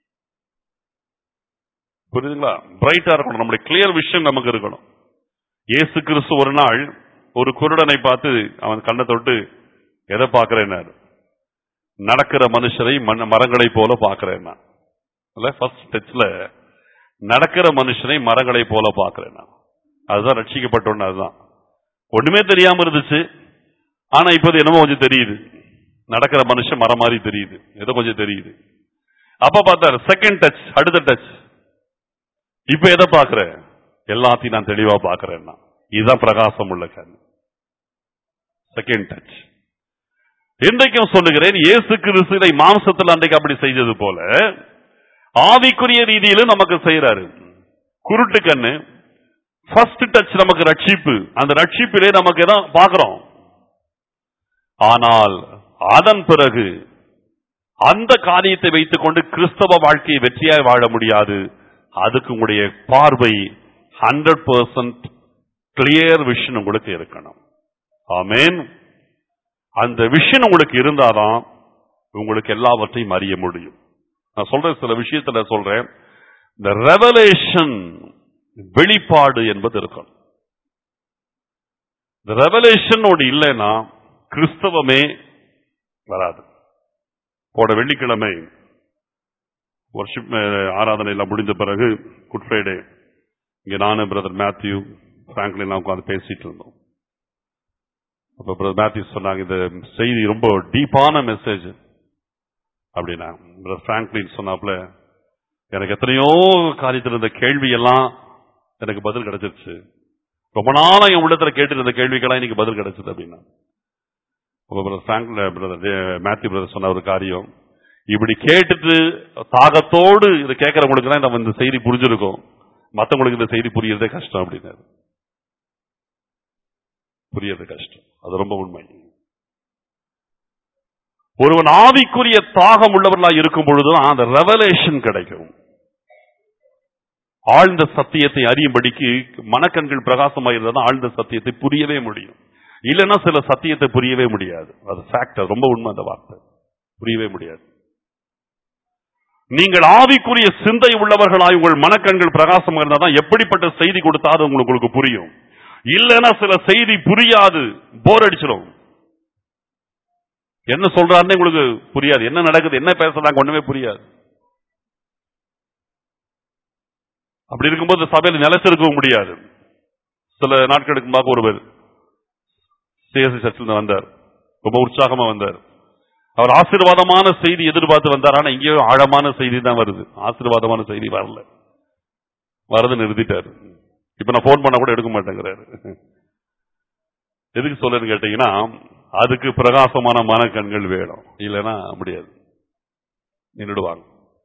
புரியுதுங்களா பிரைட்டா இருக்கணும் நம்முடைய கிளியர் விஷயம் நமக்கு இருக்கணும் இயேசு கிறிஸ்து ஒரு நாள் ஒரு குருடனை பார்த்து அவன் கண்ணை தொட்டு எதை பார்க்கிறேன்னாரு நடக்கிற மனுஷரை மண் மரங்களை போல பார்க்கிறேன் நான் ஃபர்ஸ்ட் டச்ல நடக்கிற மனுஷனை மரங்களை போல பார்க்கிறேன் நான் அதுதான் ரட்சிக்கப்பட்டோன்னு அதுதான் ஒண்ணுமே தெரியாம இருந்துச்சு ஆனா இப்ப அது என்னமோ கொஞ்சம் தெரியுது நடக்கிற மனுஷன் மரம் மாதிரி தெரியுது ஏதோ கொஞ்சம் தெரியுது அப்ப பார்த்தாரு செகண்ட் டச் அடுத்த டச் இப்ப எதை பாக்குற எல்லாத்தையும் நான் தெளிவா பாக்குறேன் நான். இதுதான் பிரகாசம் உள்ள கண் செகண்ட் டச் இன்றைக்கும் சொல்லுகிறேன் இயேசு கிறிஸ்து இதை மாம்சத்தில் அன்றைக்கு அப்படி செய்தது போல ஆவிக்குரிய ரீதியிலும் நமக்கு செய்யறாரு குருட்டு கண்ணு ஃபர்ஸ்ட் டச் நமக்கு ரட்சிப்பு அந்த ரட்சிப்பிலே நமக்கு எல்லாம் பார்க்கிறோம் ஆனால் அதன் பிறகு அந்த காரியத்தை வைத்துக்கொண்டு கிறிஸ்தவ வாழ்க்கையை வெற்றியாய் வாழ முடியாது அதுக்கு உங்களுடைய பார்வை ஹண்ட்ரட் பர்சன்ட் கிளியர் விஷன் உங்களுக்கு இருக்கணும் ஆமேன் அந்த விஷன் உங்களுக்கு இருந்தாதான் உங்களுக்கு எல்லாவற்றையும் அறிய முடியும் நான் சொல்றேன் சில விஷயத்துல சொல்றேன் இந்த ரெவலேஷன் வெளிப்பாடு என்பது இருக்கணும் இந்த ரெவலேஷன் ஒன்று இல்லைன்னா கிறிஸ்தவமே வராது போன வெள்ளிக்கிழமை வர்ஷிப் ஆராதனை எல்லாம் முடிஞ்ச பிறகு குட் ஃப்ரைடே இங்க நானும் பிரதர் மேத்யூ பிராங்க்லின் எல்லாம் உட்காந்து பேசிட்டு இருந்தோம் அப்ப பிரதர் மேத்யூ சொன்னாங்க இந்த செய்தி ரொம்ப டீப்பான மெசேஜ் அப்படின்னா பிரதர் பிராங்க்லின் சொன்னாப்ல எனக்கு எத்தனையோ காரியத்தில் இருந்த கேள்வி எல்லாம் எனக்கு பதில் கிடைச்சிருச்சு ரொம்ப நாளா என் உள்ளத்துல கேட்டு இருந்த கேள்விக்கெல்லாம் இன்னைக்கு பதில் கிடைச்சது அப்படின்னா அப்ப brother Franklin brother Matthew brother சொன்ன ஒரு காரியம் இப்படி கேட்டுட்டு தாகத்தோடு இதை கேட்கறவங்களுக்கு தான் நம்ம இந்த செய்தி புரிஞ்சிருக்கும் மத்தவங்களுக்கு இந்த செய்தி புரியறதே கஷ்டம் அப்படின்னாரு புரியறது கஷ்டம் அது ரொம்ப உண்மை ஒருவன் ஆவிக்குரிய தாகம் உள்ளவர்களா இருக்கும் பொழுதுதான் அந்த ரெவலேஷன் கிடைக்கும் ஆழ்ந்த சத்தியத்தை அறியும்படிக்கு மனக்கண்கள் பிரகாசமாக இருந்தால் ஆழ்ந்த சத்தியத்தை புரியவே முடியும் இல்லைன்னா சில சத்தியத்தை புரியவே முடியாது அது ஃபேக்ட் ரொம்ப உண்மை அந்த வார்த்தை புரியவே முடியாது நீங்கள் ஆவிக்குரிய சிந்தை உள்ளவர்களாய் உங்கள் மனக்கண்கள் பிரகாசமாக இருந்தால் தான் எப்படிப்பட்ட செய்தி கொடுத்தாலும் உங்களுக்கு உங்களுக்கு புரியும் இல்லைன்னா சில செய்தி புரியாது போர் அடிச்சிடும் என்ன சொல்றாருன்னு உங்களுக்கு புரியாது என்ன நடக்குது என்ன பேசுறாங்க ஒண்ணுமே புரியாது அப்படி இருக்கும்போது சபையில் நிலைச்சிருக்கவும் முடியாது சில நாட்களுக்கு முன்பாக ஒருவர் சிஎஸ்சி சர்ச்சில் வந்தார் ரொம்ப உற்சாகமா வந்தார் அவர் ஆசீர்வாதமான செய்தி எதிர்பார்த்து வந்தார் ஆனா இங்கேயோ ஆழமான செய்தி தான் வருது ஆசீர்வாதமான செய்தி வரல வரது நிறுத்திட்டாரு இப்ப நான் போன் பண்ண கூட எடுக்க மாட்டேங்கிறாரு எதுக்கு சொல்லுன்னு கேட்டீங்கன்னா அதுக்கு பிரகாசமான மனக்கண்கள் வேணும் இல்லைன்னா முடியாது நின்றுடுவாங்க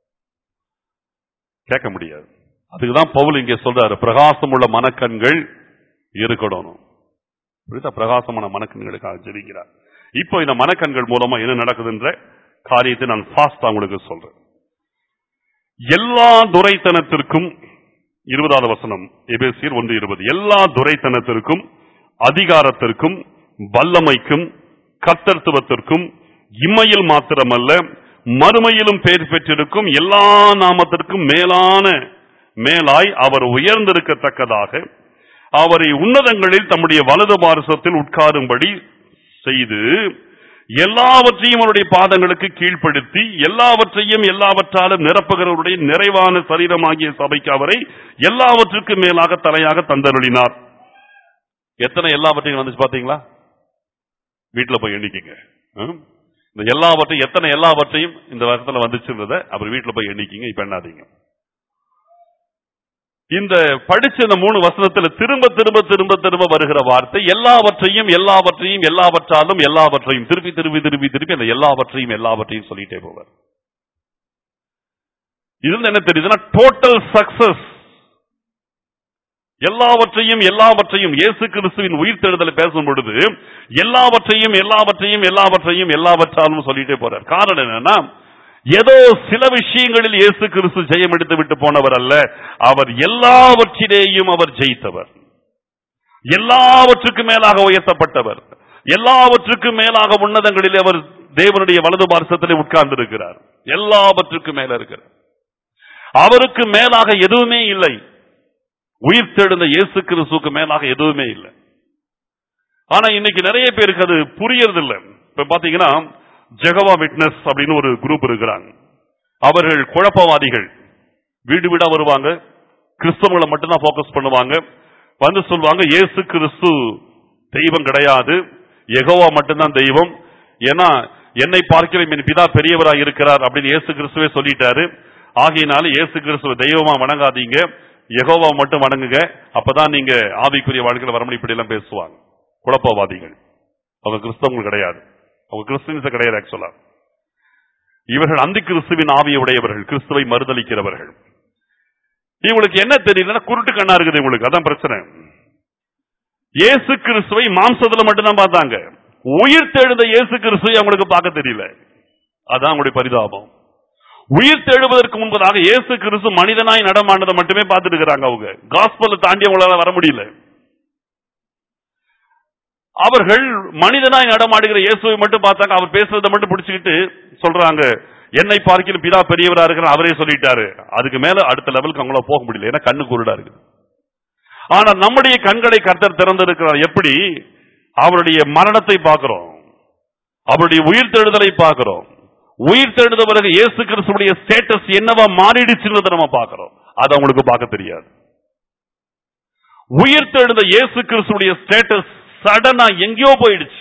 கேட்க முடியாது அதுக்குதான் பவுல் இங்கே சொல்றாரு பிரகாசம் உள்ள மனக்கண்கள் இருக்கணும் புரியுதா? பிரகாசமான மனக்கண்களுக்காக ஜெபிக்கிறார் இப்போ இந்த மனக்கண்கள் மூலமா என்ன நடக்குதுன்ற காரியத்தை நான் ஃபாஸ்டா உங்களுக்கு சொல்றேன் எல்லா துரைத்தனத்திற்கும் இருபதாவது வசனம் எபேசியர் ஒன்று இருபது எல்லா துரைத்தனத்திற்கும் அதிகாரத்திற்கும் வல்லமைக்கும் கர்த்தத்துவத்திற்கும் இம்மையில் மாத்திரமல்ல மறுமையிலும் பெயர் பெற்றிருக்கும் எல்லா நாமத்திற்கும் மேலான மேலாய் அவர் உயர்ந்திருக்கத்தக்கதாக அவரை உன்னதங்களில் தம்முடைய வலது பாரசத்தில் உட்காரும்படி செய்து எல்லாவற்றையும் அவருடைய பாதங்களுக்கு கீழ்ப்படுத்தி எல்லாவற்றையும் எல்லாவற்றாலும் நிரப்புகிறவருடைய நிறைவான சரீரமாகிய சபைக்கு அவரை எல்லாவற்றுக்கும் மேலாக தலையாக தந்தருளினார் எத்தனை எல்லாவற்றையும் வந்துச்சு பாத்தீங்களா வீட்டுல போய் எண்ணிக்கங்க ம்? இந்த எல்லாவற்றையும் எத்தனை எல்லாவற்றையும் இந்த வருஷத்துல வந்துச்சுன்றத அப்புறம் வீட்டுல போய் எண்ணிக்கிங்க இப்ப எண்ணாதீங்க இந்த படிச்ச இந்த மூணு வசனத்துல திரும்ப திரும்ப திரும்ப திரும்ப வருகிற வார்த்தை எல்லாவற்றையும் எல்லாவற்றையும் எல்லாவற்றாலும் எல்லாவற்றையும் திருப்பி திருப்பி திருப்பி திருப்பி அந்த எல்லாவற்றையும் எல்லாவற்றையும் சொல்லிட்டே போவார் இதுல என்ன தெரியுதுன்னா டோட்டல் சக்சஸ் எல்லாவற்றையும் எல்லாவற்றையும் இயேசு கிறிஸ்துவின் உயிர்த்தெழுதலை பேசும் பொழுது எல்லாவற்றையும் எல்லாவற்றையும் எல்லாவற்றையும் எல்லாவற்றாலும் சொல்லிட்டே போறார் காரணம் என்னன்னா ஏதோ சில விஷயங்களில் இயேசு கிறிஸ்து ஜெயம் எடுத்து விட்டு போனவர் அல்ல அவர் எல்லாவற்றிலேயும் அவர் ஜெயித்தவர் எல்லாவற்றுக்கும் மேலாக உயர்த்தப்பட்டவர் எல்லாவற்றுக்கும் மேலாக உன்னதங்களிலே அவர் தேவனுடைய வலது பார்சத்திலே உட்கார்ந்து இருக்கிறார் எல்லாவற்றுக்கும் மேல இருக்கிறார் அவருக்கு மேலாக எதுவுமே இல்லை உயிர்த்தெழுந்த இயேசு கிறிஸ்துக்கு மேலாக எதுவுமே இல்லை ஆனா இன்னைக்கு நிறைய பேருக்கு அது புரியறதில்லை இப்ப பாத்தீங்கன்னா ஜெகவா விட்னஸ் அப்படின்னு ஒரு குரூப் இருக்கிறாங்க அவர்கள் குழப்பவாதிகள் வீடு வீடா வருவாங்க கிறிஸ்தவங்களை மட்டும்தான் போக்கஸ் பண்ணுவாங்க வந்து சொல்லுவாங்க இயேசு கிறிஸ்து தெய்வம் கிடையாது யெகோவா மட்டும்தான் தெய்வம் ஏன்னா என்னை பார்க்கிற என் பிதா பெரியவராக இருக்கிறார் அப்படின்னு இயேசு கிறிஸ்துவே சொல்லிட்டாரு ஆகையினால இயேசு கிறிஸ்துவ தெய்வமா வணங்காதீங்க யெகோவா மட்டும் வணங்குங்க அப்பதான் நீங்க ஆவிக்குரிய வாழ்க்கையில வரமணி இப்படி எல்லாம் பேசுவாங்க குழப்பவாதிகள் அவங்க கிறிஸ்தவங்கள் கிடையாது அவங்க கிறிஸ்டின்ஸ் கிடையாது ஆக்சுவலா இவர்கள் அந்த கிறிஸ்துவின் ஆவியை உடையவர்கள் கிறிஸ்துவை மறுதளிக்கிறவர்கள் இவங்களுக்கு என்ன தெரியலன்னா குருட்டு கண்ணா இருக்குது இவங்களுக்கு அதான் பிரச்சனை இயேசு கிறிஸ்துவை மாம்சத்துல மட்டும்தான் பார்த்தாங்க உயிர் தெழுந்த இயேசு கிறிஸ்துவை அவங்களுக்கு பார்க்க தெரியல அதான் அவங்களுடைய பரிதாபம் உயிர் தெழுவதற்கு முன்பதாக இயேசு கிறிஸ்து மனிதனாய் நடமானதை மட்டுமே பார்த்துட்டு இருக்கிறாங்க அவங்க காஸ்பலை தாண்டி அவங்களால வர முடியல அவர்கள் மனிதனாய் நடமாடுகிற இயேசுவை மட்டும் பார்த்தாங்க அவர் பேசுறதை மட்டும் பிடிச்சுக்கிட்டு சொல்றாங்க என்னை பார்க்கிற பிதா பெரியவரா இருக்கிற அவரே சொல்லிட்டாரு அதுக்கு மேல அடுத்த லெவலுக்கு அவங்கள போக முடியல ஏன்னா கண்ணு குருடா இருக்குது ஆனா நம்முடைய கண்களை கர்த்தர் திறந்திருக்கிறார் எப்படி அவருடைய மரணத்தை பார்க்கிறோம் அவருடைய உயிர் தெழுதலை பார்க்கிறோம் உயிர் தெழுத பிறகு இயேசு கிறிஸ்துடைய ஸ்டேட்டஸ் என்னவா மாறிடுச்சுன்றதை நம்ம பார்க்கிறோம் அது அவங்களுக்கு பார்க்க தெரியாது உயிர் தெழுந்த இயேசு கிறிஸ்துடைய ஸ்டேட்டஸ் சடனா எங்கேயோ போயிடுச்சு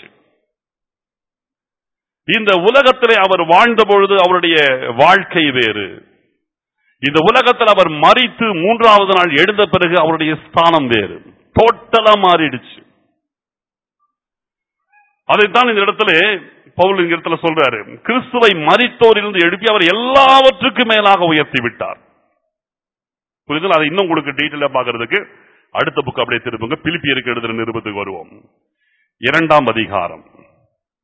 இந்த உலகத்திலே அவர் வாழ்ந்த பொழுது அவருடைய வாழ்க்கை வேறு இந்த உலகத்தில் அவர் மறித்து மூன்றாவது நாள் எழுந்த பிறகு அவருடைய ஸ்தானம் வேறு டோட்டலா மாறிடுச்சு அதைத்தான் இந்த இடத்துல பவுல் இந்த இடத்துல சொல்றாரு கிறிஸ்துவை மறித்தோரிலிருந்து எழுப்பி அவர் எல்லாவற்றுக்கும் மேலாக உயர்த்தி விட்டார் புரியுதுல அதை இன்னும் உங்களுக்கு டீட்டெயிலா பாக்குறதுக்கு அடுத்த புக் அப்படியே திருப்புங்க பிலிப்பியருக்கு எழுதுற நிருபத்துக்கு வருவோம் இரண்டாம் அதிகாரம்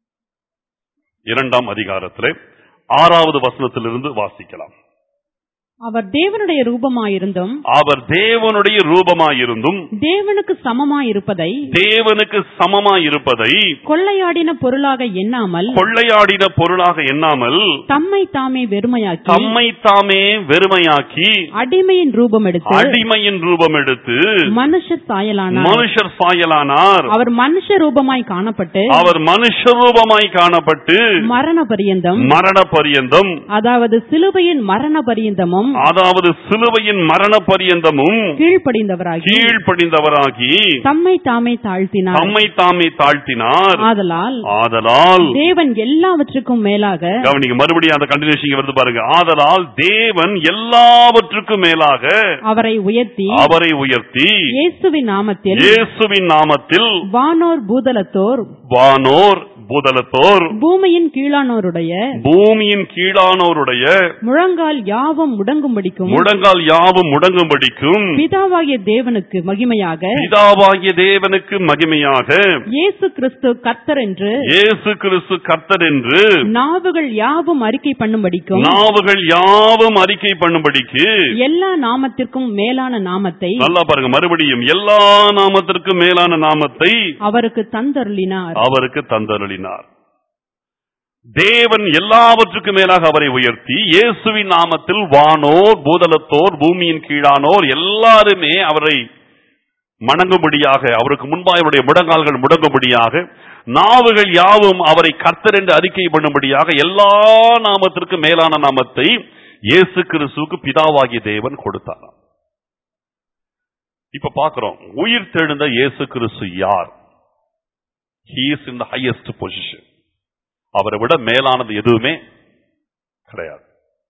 இரண்டாம் அதிகாரத்திலே ஆறாவது வசனத்திலிருந்து வாசிக்கலாம் அவர் தேவனுடைய ரூபமாயிருந்தும் அவர் தேவனுடைய ரூபமாயிருந்தும் தேவனுக்கு சமமாயிருப்பதை தேவனுக்கு சமமாயிருப்பதை கொள்ளையாடின பொருளாக எண்ணாமல் கொள்ளையாடின பொருளாக எண்ணாமல் தம்மை தாமே வெறுமையாக்கி தம்மை தாமே வெறுமையாக்கி அடிமையின் ரூபம் எடுத்து அடிமையின் ரூபம் எடுத்து மனுஷ சாயலானார் மனுஷர் சாயலானார் அவர் மனுஷ ரூபமாய் காணப்பட்டு அவர் மனுஷ ரூபமாய் காணப்பட்டு மரண பரியந்தம் மரண பரியந்தம் அதாவது சிலுவையின் மரண பரியந்தமும் அதாவது சிலுவையின் மரண பரியந்தமும் கீழ்ப்படிந்தவராகி கீழ்ப்படிந்தவராகி தம்மை தாமே தாழ்த்தினார் தம்மை தாமே தாழ்த்தினார் ஆதலால் ஆதலால் தேவன் எல்லாவற்றுக்கும் மேலாக கவனிங்க மறுபடியும் அந்த கண்டினியூஷன் வருது பாருங்க ஆதலால் தேவன் எல்லாவற்றுக்கும் மேலாக அவரை உயர்த்தி அவரை உயர்த்தி இயேசுவின் நாமத்தில் இயேசுவின் நாமத்தில் வானோர் பூதலத்தோர் வானோர் பூதலத்தோர் பூமியின் கீழானோருடைய பூமியின் கீழானோருடைய முழங்கால் யாவும் முடங்கும்படிக்கும் முடங்கால் யாவும் முடங்கும்படிக்கும் பிதாவாகிய தேவனுக்கு மகிமையாக பிதாவாகிய தேவனுக்கு மகிமையாக இயேசு கிறிஸ்து கர்த்தர் என்று இயேசு கிறிஸ்து கர்த்தர் என்று நாவுகள் யாவும் அறிக்கை பண்ணும்படிக்கும் நாவுகள் யாவும் அறிக்கை பண்ணும்படிக்கு எல்லா நாமத்திற்கும் மேலான நாமத்தை நல்லா பாருங்க மறுபடியும் எல்லா நாமத்திற்கும் மேலான நாமத்தை அவருக்கு தந்தருளினார் அவருக்கு தந்தருளினார் தேவன் எல்லாவற்றுக்கும் மேலாக அவரை உயர்த்தி இயேசுவின் நாமத்தில் வானோர் பூதலத்தோர் பூமியின் கீழானோர் எல்லாருமே அவரை மணங்கும்படியாக அவருக்கு முன்பாக அவருடைய முடங்கால்கள் முடங்கும்படியாக நாவுகள் யாவும் அவரை கர்த்தர் என்று அறிக்கை பண்ணும்படியாக எல்லா நாமத்திற்கும் மேலான நாமத்தை இயேசு கிறிஸ்துவுக்கு பிதாவாகிய தேவன் கொடுத்தார் இப்ப பார்க்கிறோம் உயிர் தெழுந்த இயேசு கிறிஸ்து யார் he is in the highest position அவரை விட மேலானது எதுவுமே கிடையாது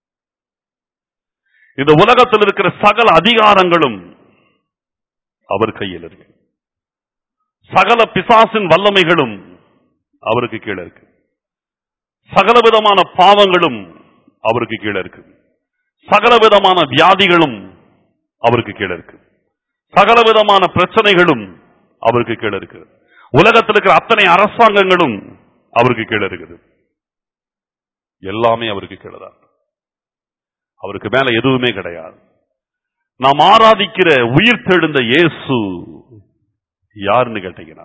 இந்த உலகத்தில் இருக்கிற சகல அதிகாரங்களும் அவர் கையில் இருக்கு சகல பிசாசின் வல்லமைகளும் அவருக்கு கீழே இருக்கு சகல விதமான பாவங்களும் அவருக்கு கீழே இருக்கு சகல விதமான வியாதிகளும் அவருக்கு கீழே இருக்கு சகல விதமான பிரச்சனைகளும் அவருக்கு கீழே இருக்கு உலகத்தில் இருக்கிற அத்தனை அரசாங்கங்களும் அவருக்கு கீழே இருக்குது எல்லாமே அவருக்கு கீழே தான் அவருக்கு மேல எதுவுமே கிடையாது நாம் ஆராதிக்கிற உயிர் தெழுந்த இயேசு யாருன்னு கேட்டீங்கன்னா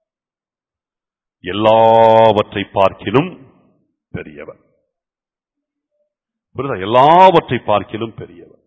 எல்லாவற்றை பார்க்கிலும் பெரியவர் புரியுதா எல்லாவற்றை பார்க்கிலும் பெரியவர்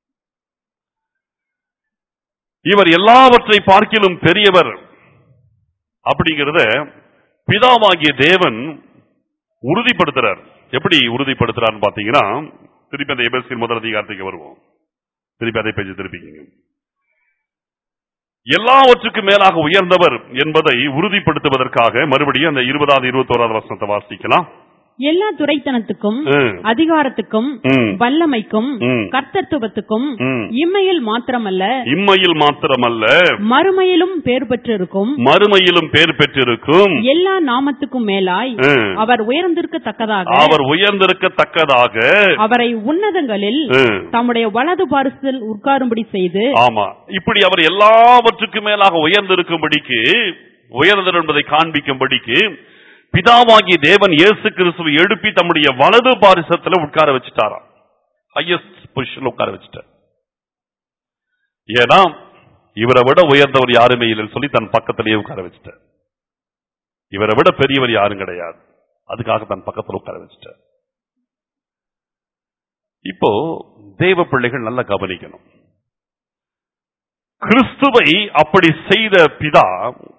இவர் எல்லாவற்றை பார்க்கிலும் பெரியவர் அப்படிங்கிறத பிதாவாகிய தேவன் உறுதிப்படுத்துறார் எப்படி உறுதிப்படுத்துறாருன்னு பாத்தீங்கன்னா திருப்பி அந்த எபேசியர் முதல் அதிகாரத்துக்கு வருவோம் திருப்பி அதை பேச்சு திருப்பிங்க எல்லாவற்றுக்கும் மேலாக உயர்ந்தவர் என்பதை உறுதிப்படுத்துவதற்காக மறுபடியும் அந்த இருபதாவது இருபத்தோராவது வசனத்தை வாசிக்கலாம் எல்லா துரைத்தனத்துக்கும் ம், அதிகாரத்துக்கும் ம், வல்லமைக்கும் ம், கர்த்தத்துவத்துக்கும் ம். இம்மையில் மாத்திரமல்ல இம்மையில் மாத்திரமல்ல மறுமையிலும் பேர் பெற்றிருக்கும் மறுமையிலும் பேர் பெற்றிருக்கும் எல்லா நாமத்துக்கும் மேலாய் ம், அவர் உயர்ந்திருக்கத்தக்கதாக அவர் உயர்ந்திருக்கத்தக்கதாக அவரை உன்னதங்களில் ம், தம்முடைய வலது பாரிசில் உட்காரும்படி செய்து ஆமா இப்படி அவர் எல்லாவற்றுக்கும் மேலாக உயர்ந்திருக்கும்படிக்கு உயர்ந்தர் என்பதை காண்பிக்கும்படிக்கு பிதாவாகிய தேவன் இயேசு கிறிஸ்துவை எழுப்பி தம்முடைய வலது பாரிசத்துல உட்கார வச்சுட்டாராம் ஹையஸ்ட் பொசிஷன்ல உட்கார வச்சுட்டார் ஏன்னா இவரை விட உயர்ந்தவர் யாருமே இல்லைன்னு சொல்லி தன் பக்கத்திலேயே உட்கார வச்சுட்டார் இவரை விட பெரியவர் யாரும் கிடையாது அதுக்காக தன் பக்கத்துல உட்கார வச்சுட்டார் இப்போ தேவ பிள்ளைகள் நல்லா கவனிக்கணும் கிறிஸ்துவை அப்படி செய்த பிதா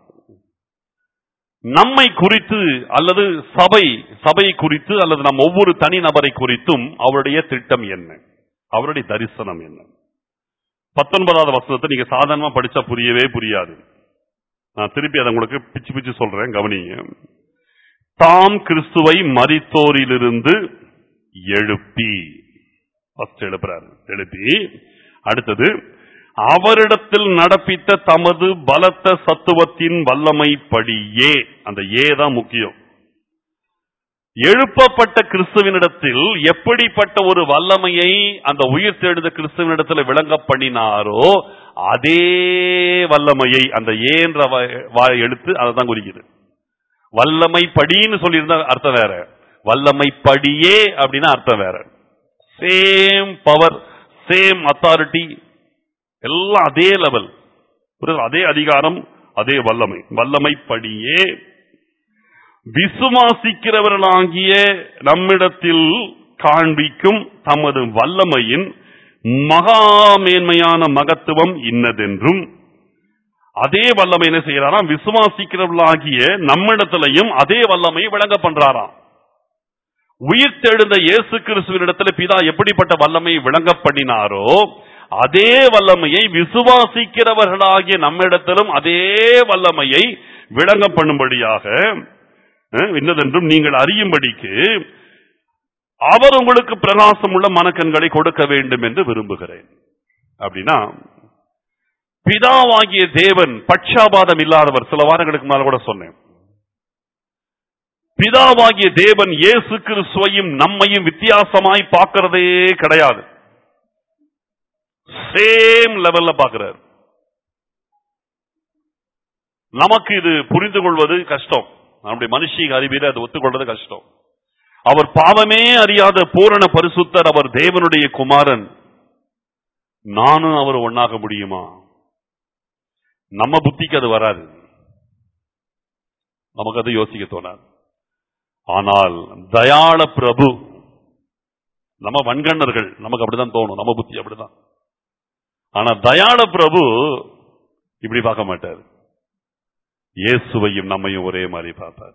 நம்மை குறித்து அல்லது சபை சபை குறித்து அல்லது நம் ஒவ்வொரு தனி நபரை குறித்தும் அவருடைய திட்டம் என்ன அவருடைய தரிசனம் என்ன பத்தொன்பதாவது வசனத்தை நீங்க சாதாரணமா படிச்சா புரியவே புரியாது நான் திருப்பி அதை உங்களுக்கு பிச்சு பிச்சு சொல்றேன் கவனிங்க தாம் கிறிஸ்துவை மரித்தோரிலிருந்து எழுப்பி ஃபர்ஸ்ட் எழுப்புறாரு எழுப்பி அடுத்தது அவரிடத்தில் நடப்பித்த தமது பலத்த சத்துவத்தின் வல்லமைப்படியே அந்த ஏ தான் முக்கியம் எழுப்பப்பட்ட கிறிஸ்துவனிடத்தில் எப்படிப்பட்ட ஒரு வல்லமையை அந்த உயிர் தெழுந்த கிறிஸ்துவனிடத்தில் விளங்க பண்ணினாரோ அதே வல்லமையை அந்த ஏன்ற வ- வா- எழுத்து அதை தான் குறிக்குது வல்லமை படின்னு சொல்லியிருந்தா அர்த்தம் வேற வல்லமை படியே அப்படின்னா அர்த்தம் வேற சேம் பவர் சேம் அத்தாரிட்டி எல்லாம் அதே லெவல் அதே அதிகாரம் அதே வல்லமை வல்லமைப்படியே விசுவாசிக்கிறவர்களாகிய நம்மிடத்தில் காண்பிக்கும் தமது வல்லமையின் மகா மேன்மையான மகத்துவம் இன்னதென்றும் அதே வல்லமை என்ன செய்யறாராம் விசுவாசிக்கிறவர்களாகிய நம்மிடத்திலையும் அதே வல்லமை விளங்க பண்றாராம் உயிர்த்தெழுந்த இயேசு கிறிஸ்துவினிடத்துல பிதா எப்படிப்பட்ட வல்லமையை விளங்க பண்ணினாரோ அதே வல்லமையை விசுவாசிக்கிறவர்களாகிய நம்மிடத்திலும் அதே வல்லமையை விளங்க பண்ணும்படியாக அஹ், இன்னதென்றும் நீங்கள் அறியும்படிக்கு அவர் உங்களுக்கு பிரகாசம் உள்ள மனக்கண்களை கொடுக்க வேண்டும் என்று விரும்புகிறேன் அப்படின்னா பிதாவாகிய தேவன் பட்சாபாதம் இல்லாதவர் சில வாரங்களுக்கு மேல கூட சொன்னேன் பிதாவாகிய தேவன் இயேசு கிறிஸ்துவையும் நம்மையும் வித்தியாசமாய் பார்க்கிறதே கிடையாது சேம் லெவல்ல பார்க்கிறார் நமக்கு இது புரிந்து கொள்வது கஷ்டம் நம்முடைய மனுஷிக அறிவியல அது ஒத்துக்கொள்வது கஷ்டம் அவர் பாவமே அறியாத பூரண பரிசுத்தர் அவர் தேவனுடைய குமாரன் நானும் அவர் ஒண்ணாக முடியுமா நம்ம புத்திக்கு அது வராது நமக்கு அது யோசிக்க தோணாது ஆனால் தயாள பிரபு நம்ம வன்கண்ணர்கள் நமக்கு அப்படிதான் தோணும் நம்ம புத்தி அப்படிதான் ஆனா தயாள பிரபு இப்படி பார்க்க மாட்டார் இயேசுவையும் நம்மையும் ஒரே மாதிரி பார்ப்பார்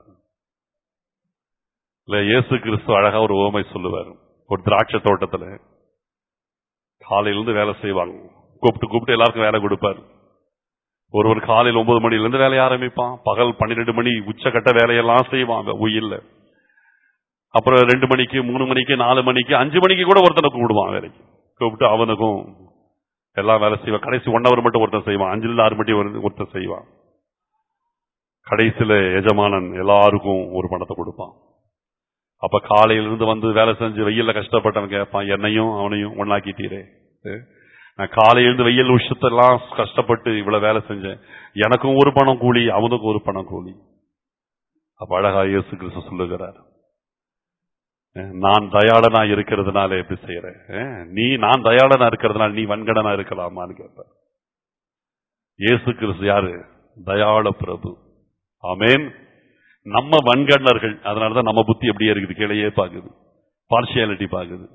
இல்ல இயேசு கிறிஸ்து அழகா ஒரு ஓமை சொல்லுவார் ஒரு திராட்சை தோட்டத்துல காலையில இருந்து வேலை செய்வாங்க கூப்பிட்டு கூப்பிட்டு எல்லாருக்கும் வேலை கொடுப்பார் ஒருவர் காலையில் ஒன்பது மணில இருந்து வேலையை ஆரம்பிப்பான் பகல் பன்னிரெண்டு மணி உச்சக்கட்ட வேலையெல்லாம் செய்வான் உயில்ல அப்புறம் ரெண்டு மணிக்கு மூணு மணிக்கு நாலு மணிக்கு அஞ்சு மணிக்கு கூட ஒருத்தனை கூப்பிடுவான் வேலைக்கு கூப்பிட்டு அவனுக்கும் எல்லாம் வேலை செய்வான் கடைசி ஒன் ஹவர் மட்டும் ஒருத்தன் செய்வான் அஞ்சுல இருந்து ஆறு மணி ஒரு- ஒருத்தன் செய்வான் கடைசியில எஜமானன் எல்லாருக்கும் ஒரு பணத்தை கொடுப்பான் அப்ப காலையில இருந்து வந்து வேலை செஞ்சு வெயில்ல கஷ்டப்பட்டவன் கேட்பான் என்னையும் அவனையும் ஒண்ணாக்கிட்டீரே ஏ? நான் காலையில இருந்து வெயில் விஷயத்தெல்லாம் கஷ்டப்பட்டு இவ்வளவு வேலை செஞ்சேன் எனக்கும் ஒரு பணம் கூலி அவனுக்கும் ஒரு பணம் கூலி அப்ப அழகா இயேசு கிறிஸ்து சொல்லுகிறார் ஏ, நான் தயாளனா இருக்கிறதுனால எப்படி செய்யறேன் ஏ, நீ நான் தயாளனா இருக்கிறதுனால நீ வன்கடனா இருக்கலாமான்னு கேட்பார் இயேசு கிறிஸ்து யாரு தயாள பிரபு ஆமென் நம்ம வன்கண்ணர்கள் அதனாலதான் நம்ம புத்தி எப்படியே இருக்குது கீழேயே பாக்குது பார்ஷியாலிட்டி பாக்குது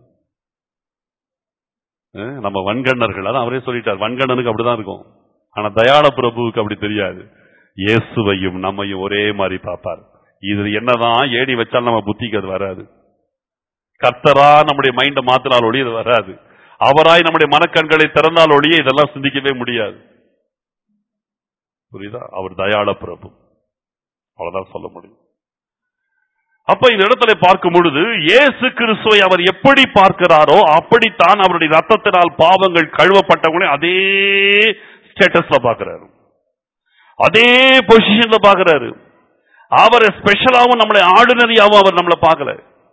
அஹ் நம்ம வன்கண்ணர்கள் அதான் அவரே சொல்லிட்டார் வன்கண்ணனுக்கு அப்படிதான் இருக்கும் ஆனா தயாள பிரபுவுக்கு அப்படி தெரியாது இயேசுவையும் நம்மையும் ஒரே மாதிரி பார்ப்பார் இது என்னதான் ஏணி வச்சாலும் நம்ம புத்திக்கு அது வராது கர்த்தரா நம்முடைய மைண்ட மாத்தினால் ஒழிய இது வராது அவராய் நம்முடைய மனக்கண்களை திறந்தால் ஒழிய இதெல்லாம் சிந்திக்கவே முடியாது புரியுதா அவர் தயாள பிரபு அவ்வளவுதான் சொல்ல முடியும் அப்ப இந்த இடத்துல பார்க்கும் பொழுது இயேசு கிறிஸ்துவை அவர் எப்படி பார்க்கிறாரோ அப்படித்தான் அவருடைய ரத்தத்தினால் பாவங்கள் கழுவப்பட்டவங்களே அதே ஸ்டேட்டஸ்ல பார்க்கிறாரு அதே பொசிஷன்ல பார்க்கிறாரு அவரை ஸ்பெஷலாவும் நம்மளை ஆர்டினரியாவும் அவர் நம்மளை பார்க்கல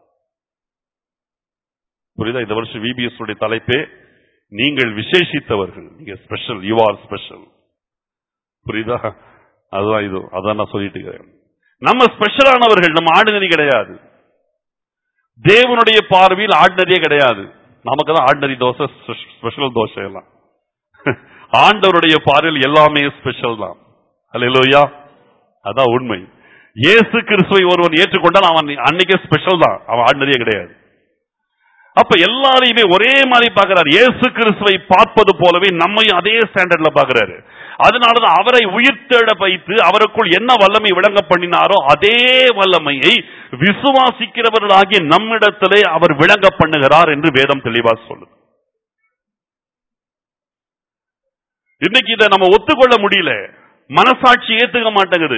புரியுதா இந்த வருஷம் விபிஎஸ் உடைய தலைப்பே நீங்கள் விசேஷித்தவர்கள் நீங்க ஸ்பெஷல் யூ ஆர் ஸ்பெஷல் புரியுதா அதுதான் இது அதான் நான் சொல்லிட்டு இருக்கிறேன் நம்ம ஸ்பெஷலானவர்கள் நம்ம ஆர்டினரி கிடையாது தேவனுடைய பார்வையில் ஆர்டினரியே கிடையாது நமக்கு தான் ஆர்டினரி தோசை ஸ்பெஷல் தோசை எல்லாம் ஆண்டவருடைய பார்வையில் எல்லாமே ஸ்பெஷல் தான் அல்லையா அதான் உண்மை இயேசு கிறிஸ்துவை ஒருவன் ஏற்றுக்கொண்டால் அவன் அன்னைக்கே ஸ்பெஷல் தான் அவன் ஆர்டினரியே கிடையாது அப்ப எல்லாரையுமே ஒரே மாதிரி பார்க்கிறார் இயேசு கிறிஸ்துவை பார்ப்பது போலவே நம்மையும் அதே ஸ்டாண்டர்ட்ல பார்க்கிறாரு அதனாலதான் அவரை உயிர்த்தெழ வைத்து அவருக்குள் என்ன வல்லமை விளங்க பண்ணினாரோ அதே வல்லமையை விசுவாசிக்கிறவர்களாகிய நம்மிடத்திலே அவர் விளங்க பண்ணுகிறார் என்று வேதம் தெளிவா சொல்லுது இன்னைக்கு இதை நம்ம ஒத்துக்கொள்ள முடியல மனசாட்சி ஏத்துக்க மாட்டேங்குது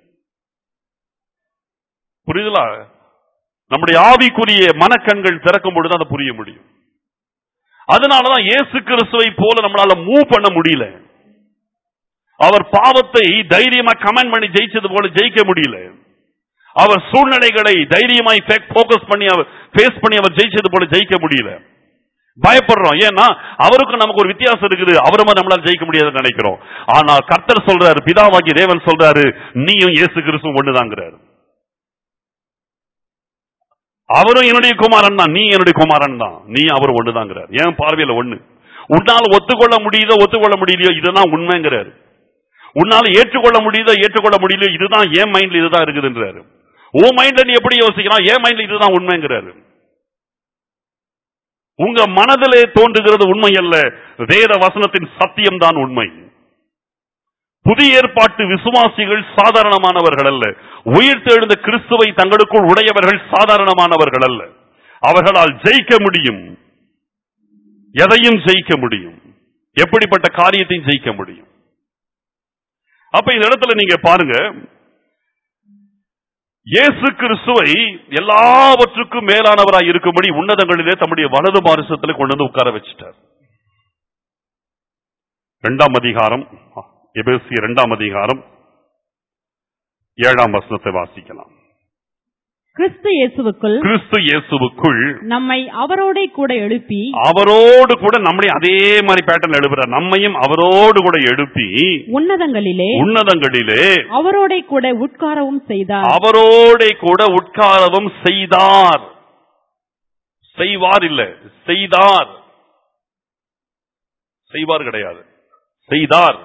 புரியுதுலா நம்முடைய ஆவிக்குரிய மனக்கண்கள் திறக்கும் பொழுது அதை புரிய முடியும் அதனாலதான் இயேசு கிறிஸ்துவை போல நம்மளால மூவ் பண்ண முடியல அவர் பாவத்தை தைரியமா கமெண்ட் பண்ணி ஜெயிச்சது போல ஜெயிக்க முடியல அவர் சூழ்நிலைகளை தைரியமாய் போக்கஸ் பண்ணி அவர் ஃபேஸ் பண்ணி அவர் ஜெயிச்சது போல ஜெயிக்க முடியல பயப்படுறோம் ஏன்னா அவருக்கும் நமக்கு ஒரு வித்தியாசம் இருக்குது அவரும் நம்மளால ஜெயிக்க முடியாதுன்னு நினைக்கிறோம் ஆனா கர்த்தர் சொல்றாரு பிதாவாகி தேவன் சொல்றாரு நீயும் இயேசு கிறிஸ்துவும் ஒண்ணுதாங்கிறாரு அவரும் என்னுடைய குமாரன் தான் நீ என்னுடைய குமாரன் தான் நீ அவர் ஒண்ணுதாங்கிறார் என் பார்வையில ஒண்ணு உன்னால ஒத்துக்கொள்ள முடியுதோ ஒத்துக்கொள்ள முடியலையோ இதுதான் உண்மைங்கிறாரு உன்னால ஏற்றுக்கொள்ள முடியுதோ ஏற்றுக்கொள்ள முடியலையோ இதுதான் என் மைண்ட்ல இதுதான் இருக்குதுன்றாரு உன் மைண்ட்ல நீ எப்படி யோசிக்கலாம் என் மைண்ட்ல இதுதான் உண்மைங்கிறாரு உங்க மனதிலே தோன்றுகிறது உண்மை அல்ல வேத வசனத்தின் சத்தியம் தான் உண்மை புதிய ஏற்பாட்டு விசுவாசிகள் சாதாரணமானவர்கள் அல்ல உயிர்த்தெழுந்த கிறிஸ்துவை தங்களுக்குள் உடையவர்கள் சாதாரணமானவர்கள் அல்ல அவர்களால் ஜெயிக்க முடியும் எதையும் ஜெயிக்க முடியும் எப்படிப்பட்ட காரியத்தையும் ஜெயிக்க முடியும் அப்ப இந்த இடத்துல நீங்க பாருங்க இயேசு கிறிஸ்துவை எல்லாவற்றுக்கும் மேலானவராய் இருக்கும்படி உன்னதங்களிலே தம்முடைய வலது பாரிசத்தில் கொண்டு வந்து உட்கார வச்சிட்டார் இரண்டாம் அதிகாரம் எபேசிய இரண்டாம் அதிகாரம் ஏழாம் வசனத்தை வாசிக்கலாம் கிறிஸ்து இயேசுவுக்குள் கிறிஸ்து இயேசுவுக்குள் நம்மை அவரோட கூட எழுப்பி அவரோடு கூட நம்மளை அதே மாதிரி பேட்டர்ன் எழுப்புறார் நம்மையும் அவரோடு கூட எழுப்பி உன்னதங்களிலே உன்னதங்களிலே அவரோட கூட உட்காரவும் செய்தார் அவரோட கூட உட்காரவும் செய்தார் செய்வார் இல்ல செய்தார் செய்வார் கிடையாது செய்தார்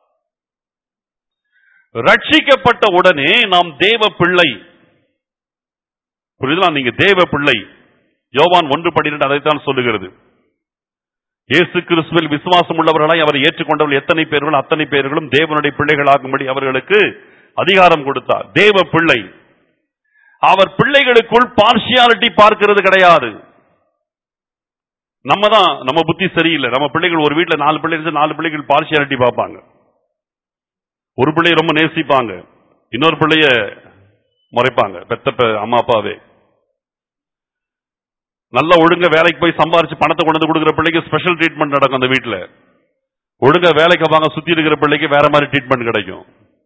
ரட்சிக்கப்பட்ட உடனே நாம் தேவ பிள்ளை புரியுதா நீங்க தேவ பிள்ளை யோவான் ஒன்று பன்னிரண்டு அதைத்தான் சொல்லுகிறது இயேசு கிறிஸ்துவில் விசுவாசம் உள்ளவர்களாய் அவரை ஏற்றுக்கொண்டவர்கள் எத்தனை பேர்கள் அத்தனை பேர்களும் தேவனுடைய பிள்ளைகளாகும்படி அவர்களுக்கு அதிகாரம் கொடுத்தார் தேவ பிள்ளை அவர் பிள்ளைகளுக்குள் பார்ஷியாலிட்டி பார்க்கிறது கிடையாது நம்ம தான் நம்ம புத்தி சரியில்லை நம்ம பிள்ளைகள் ஒரு வீட்டுல நாலு பிள்ளை இருந்து நாலு பிள்ளைகள் பார்ஷியாலிட்டி பார்ப்பாங்க ஒரு பிள்ளைய ரொம்ப நேசிப்பாங்க இன்னொரு பிள்ளைய முறைப்பாங்க பெத்த பெ- அம்மா அப்பாவே நல்ல ஒழுங்க வேலைக்கு போய் சம்பாரிச்சு பணத்தை கொண்டு வந்து கொடுக்குற பிள்ளைக்கு ஸ்பெஷல் ட்ரீட்மெண்ட் நடக்கும் அந்த வீட்டுல ஒழுங்க வேலைக்கு வாங்க சுத்தி இருக்கிற பிள்ளைக்கு வேற மாதிரி ட்ரீட்மெண்ட் கிடைக்கும்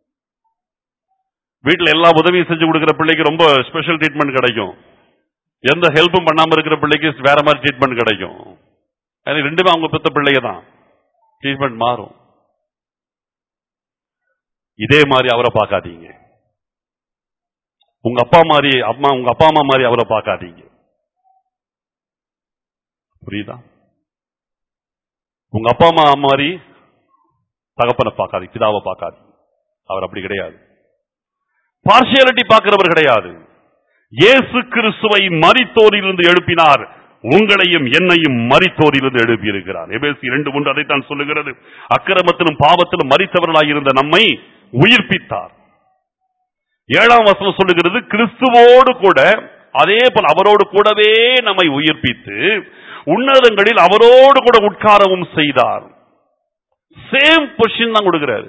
வீட்டுல எல்லா உதவியும் செஞ்சு கொடுக்குற பிள்ளைக்கு ரொம்ப ஸ்பெஷல் ட்ரீட்மெண்ட் கிடைக்கும் எந்த ஹெல்ப்பும் பண்ணாம இருக்கிற பிள்ளைக்கு வேற மாதிரி ட்ரீட்மெண்ட் கிடைக்கும் அது ரெண்டுமே அவங்க பெத்த பிள்ளைங்க தான் ட்ரீட்மெண்ட் மாறும் இதே மாதிரி அவரை பார்க்காதீங்க உங்க அப்பா மாதிரி அம்மா உங்க அப்பா அம்மா மாதிரி அவரை பார்க்காதீங்க புரியுதா உங்க அப்பா அம்மா மாதிரி தகப்பனை பார்க்காதீங்க பிதாவை பார்க்காதீங்க அவர் அப்படி கிடையாது பார்ஷியாலிட்டி பார்க்கிறவர் கிடையாது இயேசு கிறிஸ்துவை மரித்தோரிலிருந்து எழுப்பினார் உங்களையும் என்னையும் மரித்தோரிலிருந்து எழுப்பியிருக்கிறார் எபேசி இரண்டு ஒன்று அதைத்தான் சொல்லுகிறது அக்கிரமத்திலும் பாவத்திலும் மரித்தவர்களாய் இருந்த நம்மை உயிர்ப்பித்தார் ஏழாம் வசனம் சொல்லுகிறது கிறிஸ்துவோடு கூட அதே போல அவரோடு கூடவே நம்மை உயிர்ப்பித்து உன்னதங்களில் அவரோடு கூட உட்காரவும் செய்தார் சேம் பொசிஷன் தான் கொடுக்கிறாரு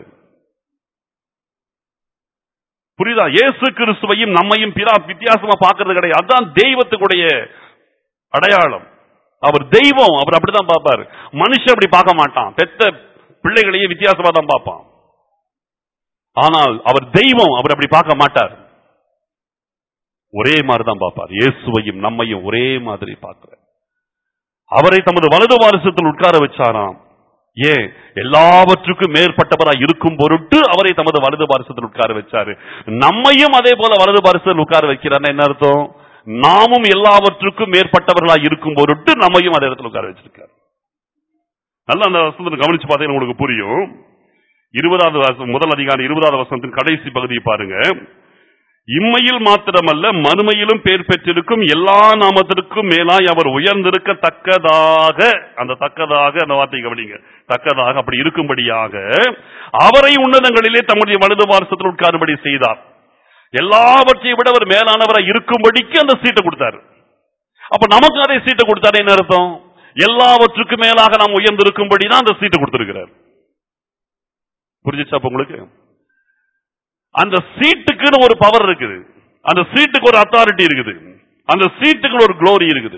புரியுதா இயேசு கிறிஸ்துவையும் நம்மையும் பிறா வித்தியாசமா பார்க்கறது கிடையாது அதான் தெய்வத்துக்குடைய அடையாளம் அவர் தெய்வம் அவர் அப்படிதான் பார்ப்பார் மனுஷன் அப்படி பார்க்க மாட்டான் பெத்த பிள்ளைகளையே வித்தியாசமா தான் பார்ப்பான் ஆனால் அவர் தெய்வம் அவர் அப்படி பார்க்க மாட்டார் ஒரே மாதிரி தான் பார்ப்பார் இயேசுவையும் நம்மையும் ஒரே மாதிரி பார்க்கிறார் அவரை தமது வலது வாரிசத்தில் உட்கார வச்சாராம் ஏன் எல்லாவற்றுக்கும் மேற்பட்டவராய் இருக்கும் பொருட்டு அவரை தமது வலது பாரிசத்தில் உட்கார வச்சாரு நம்மையும் அதே போல வலது பாரிசத்தில் உட்கார வைக்கிறார் என்ன அர்த்தம் நாமும் எல்லாவற்றுக்கும் மேற்பட்டவர்களாய் இருக்கும் பொருட்டு நம்மையும் அதே இடத்துல உட்கார வச்சிருக்காரு நல்லா அந்த வசனத்தை கவனிச்சு பார்த்தீங்கன்னா உங்களுக்கு புரியும் இருபதாவது வசனம், முதல் அதிகாரம் இருபதாவது வசனத்தின் கடைசி பகுதியை பாருங்க இம்மையில் மாத்திரமல்ல மறுமையிலும் பேர் பெற்றிருக்கும் எல்லா நாமத்திற்கும் மேலாய் அவர் உயர்ந்திருக்கத்தக்கதாக அந்த தக்கதாக அந்த வார்த்தை கவனிங்க தக்கதாக அப்படி இருக்கும்படியாக அவரை உன்னதங்களிலே தம்முடைய வலது வாரசத்தில் உட்காரும்படி செய்தார் எல்லாவற்றையும் விட அவர் மேலானவராய் இருக்கும்படிக்கு அந்த சீட்டை கொடுத்தாரு அப்ப நமக்கு அதே சீட்டை கொடுத்தாரு என்ன அர்த்தம் எல்லாவற்றுக்கும் மேலாக நாம் உயர்ந்திருக்கும்படி தான் அந்த சீட்டை கொடுத்திருக்கிறார் புரிஞ்சுச்சா அப்ப உங்களுக்கு அந்த சீட்டுக்குன்னு ஒரு பவர் இருக்குது அந்த சீட்டுக்கு ஒரு அத்தாரிட்டி இருக்குது அந்த சீட்டுக்கு ஒரு க்ளோரி இருக்குது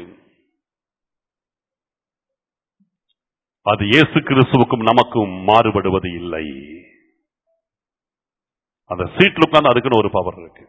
அது இயேசு கிறிஸ்துவுக்கும் நமக்கும் மாறுபடுவது இல்லை அந்த சீட்ல உட்கார்ந்து அதுக்குன்னு ஒரு பவர் இருக்கு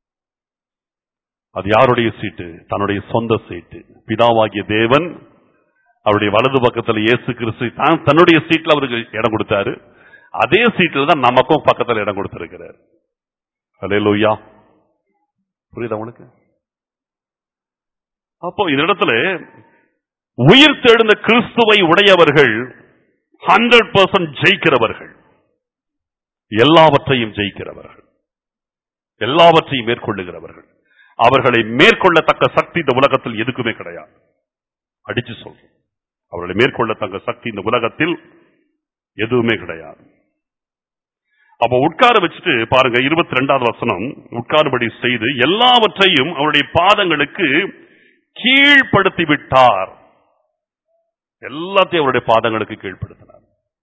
அது யாருடைய சீட்டு தன்னுடைய சொந்த சீட்டு பிதாவாகிய தேவன் அவருடைய வலது பக்கத்துல இயேசு கிறிஸ்து தான் தன்னுடைய சீட்ல அவருக்கு இடம் கொடுத்தாரு அதே சீட்டில் தான் நமக்கும் பக்கத்துல இடம் கொடுத்திருக்கிறார் அல்லேலூயா புரியுதா உனக்கு அப்போ இந்த இடத்துல உயிர் தெழுந்த கிறிஸ்துவை உடையவர்கள் ஹண்ட்ரட் பர்சன்ட் ஜெயிக்கிறவர்கள் எல்லாவற்றையும் ஜெயிக்கிறவர்கள் எல்லாவற்றையும் மேற்கொள்ளுகிறவர்கள் அவர்களை மேற்கொள்ளத்தக்க சக்தி இந்த உலகத்தில் எதுக்குமே கிடையாது அடிச்சு சொல்றோம் அவர்களை மேற்கொள்ளத்தக்க சக்தி இந்த உலகத்தில் எதுவுமே கிடையாது அப்ப உட்கார வச்சுட்டு பாருங்க இருபத்தி ரெண்டாவது வசனம் உட்காருபடி செய்து எல்லாவற்றையும் அவருடைய பாதங்களுக்கு கீழ்ப்படுத்தி விட்டார் எல்லாத்தையும் அவருடைய பாதங்களுக்கு கீழ்ப்படுத்தினார்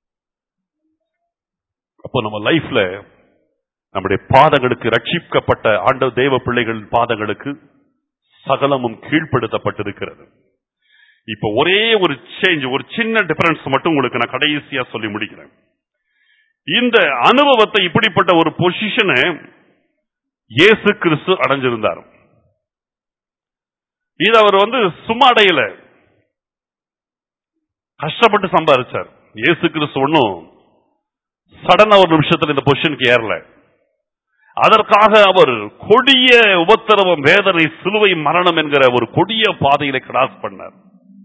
அப்போ நம்ம லைஃப்ல நம்முடைய பாதங்களுக்கு ரட்சிக்கப்பட்ட ஆண்ட தேவ பிள்ளைகளின் பாதங்களுக்கு சகலமும் கீழ்ப்படுத்தப்பட்டிருக்கிறது இப்ப ஒரே ஒரு சேஞ்ச் ஒரு சின்ன டிஃபரன்ஸ் மட்டும் உங்களுக்கு நான் கடைசியா சொல்லி முடிக்கிறேன் இந்த அனுபவத்தை இப்படிப்பட்ட ஒரு பொசிஷனை இயேசு கிறிஸ்து அடைஞ்சிருந்தார் இது அவர் வந்து சும்மா அடையல கஷ்டப்பட்டு சம்பாதிச்சார் இயேசு கிறிஸ்து ஒன்னும் சடனா ஒரு நிமிஷத்துல இந்த பொசிஷனுக்கு ஏறல அதற்காக அவர் கொடிய உபத்திரவம் வேதனை சிலுவை மரணம் என்கிற ஒரு கொடிய பாதையில கிராஸ் பண்ணார்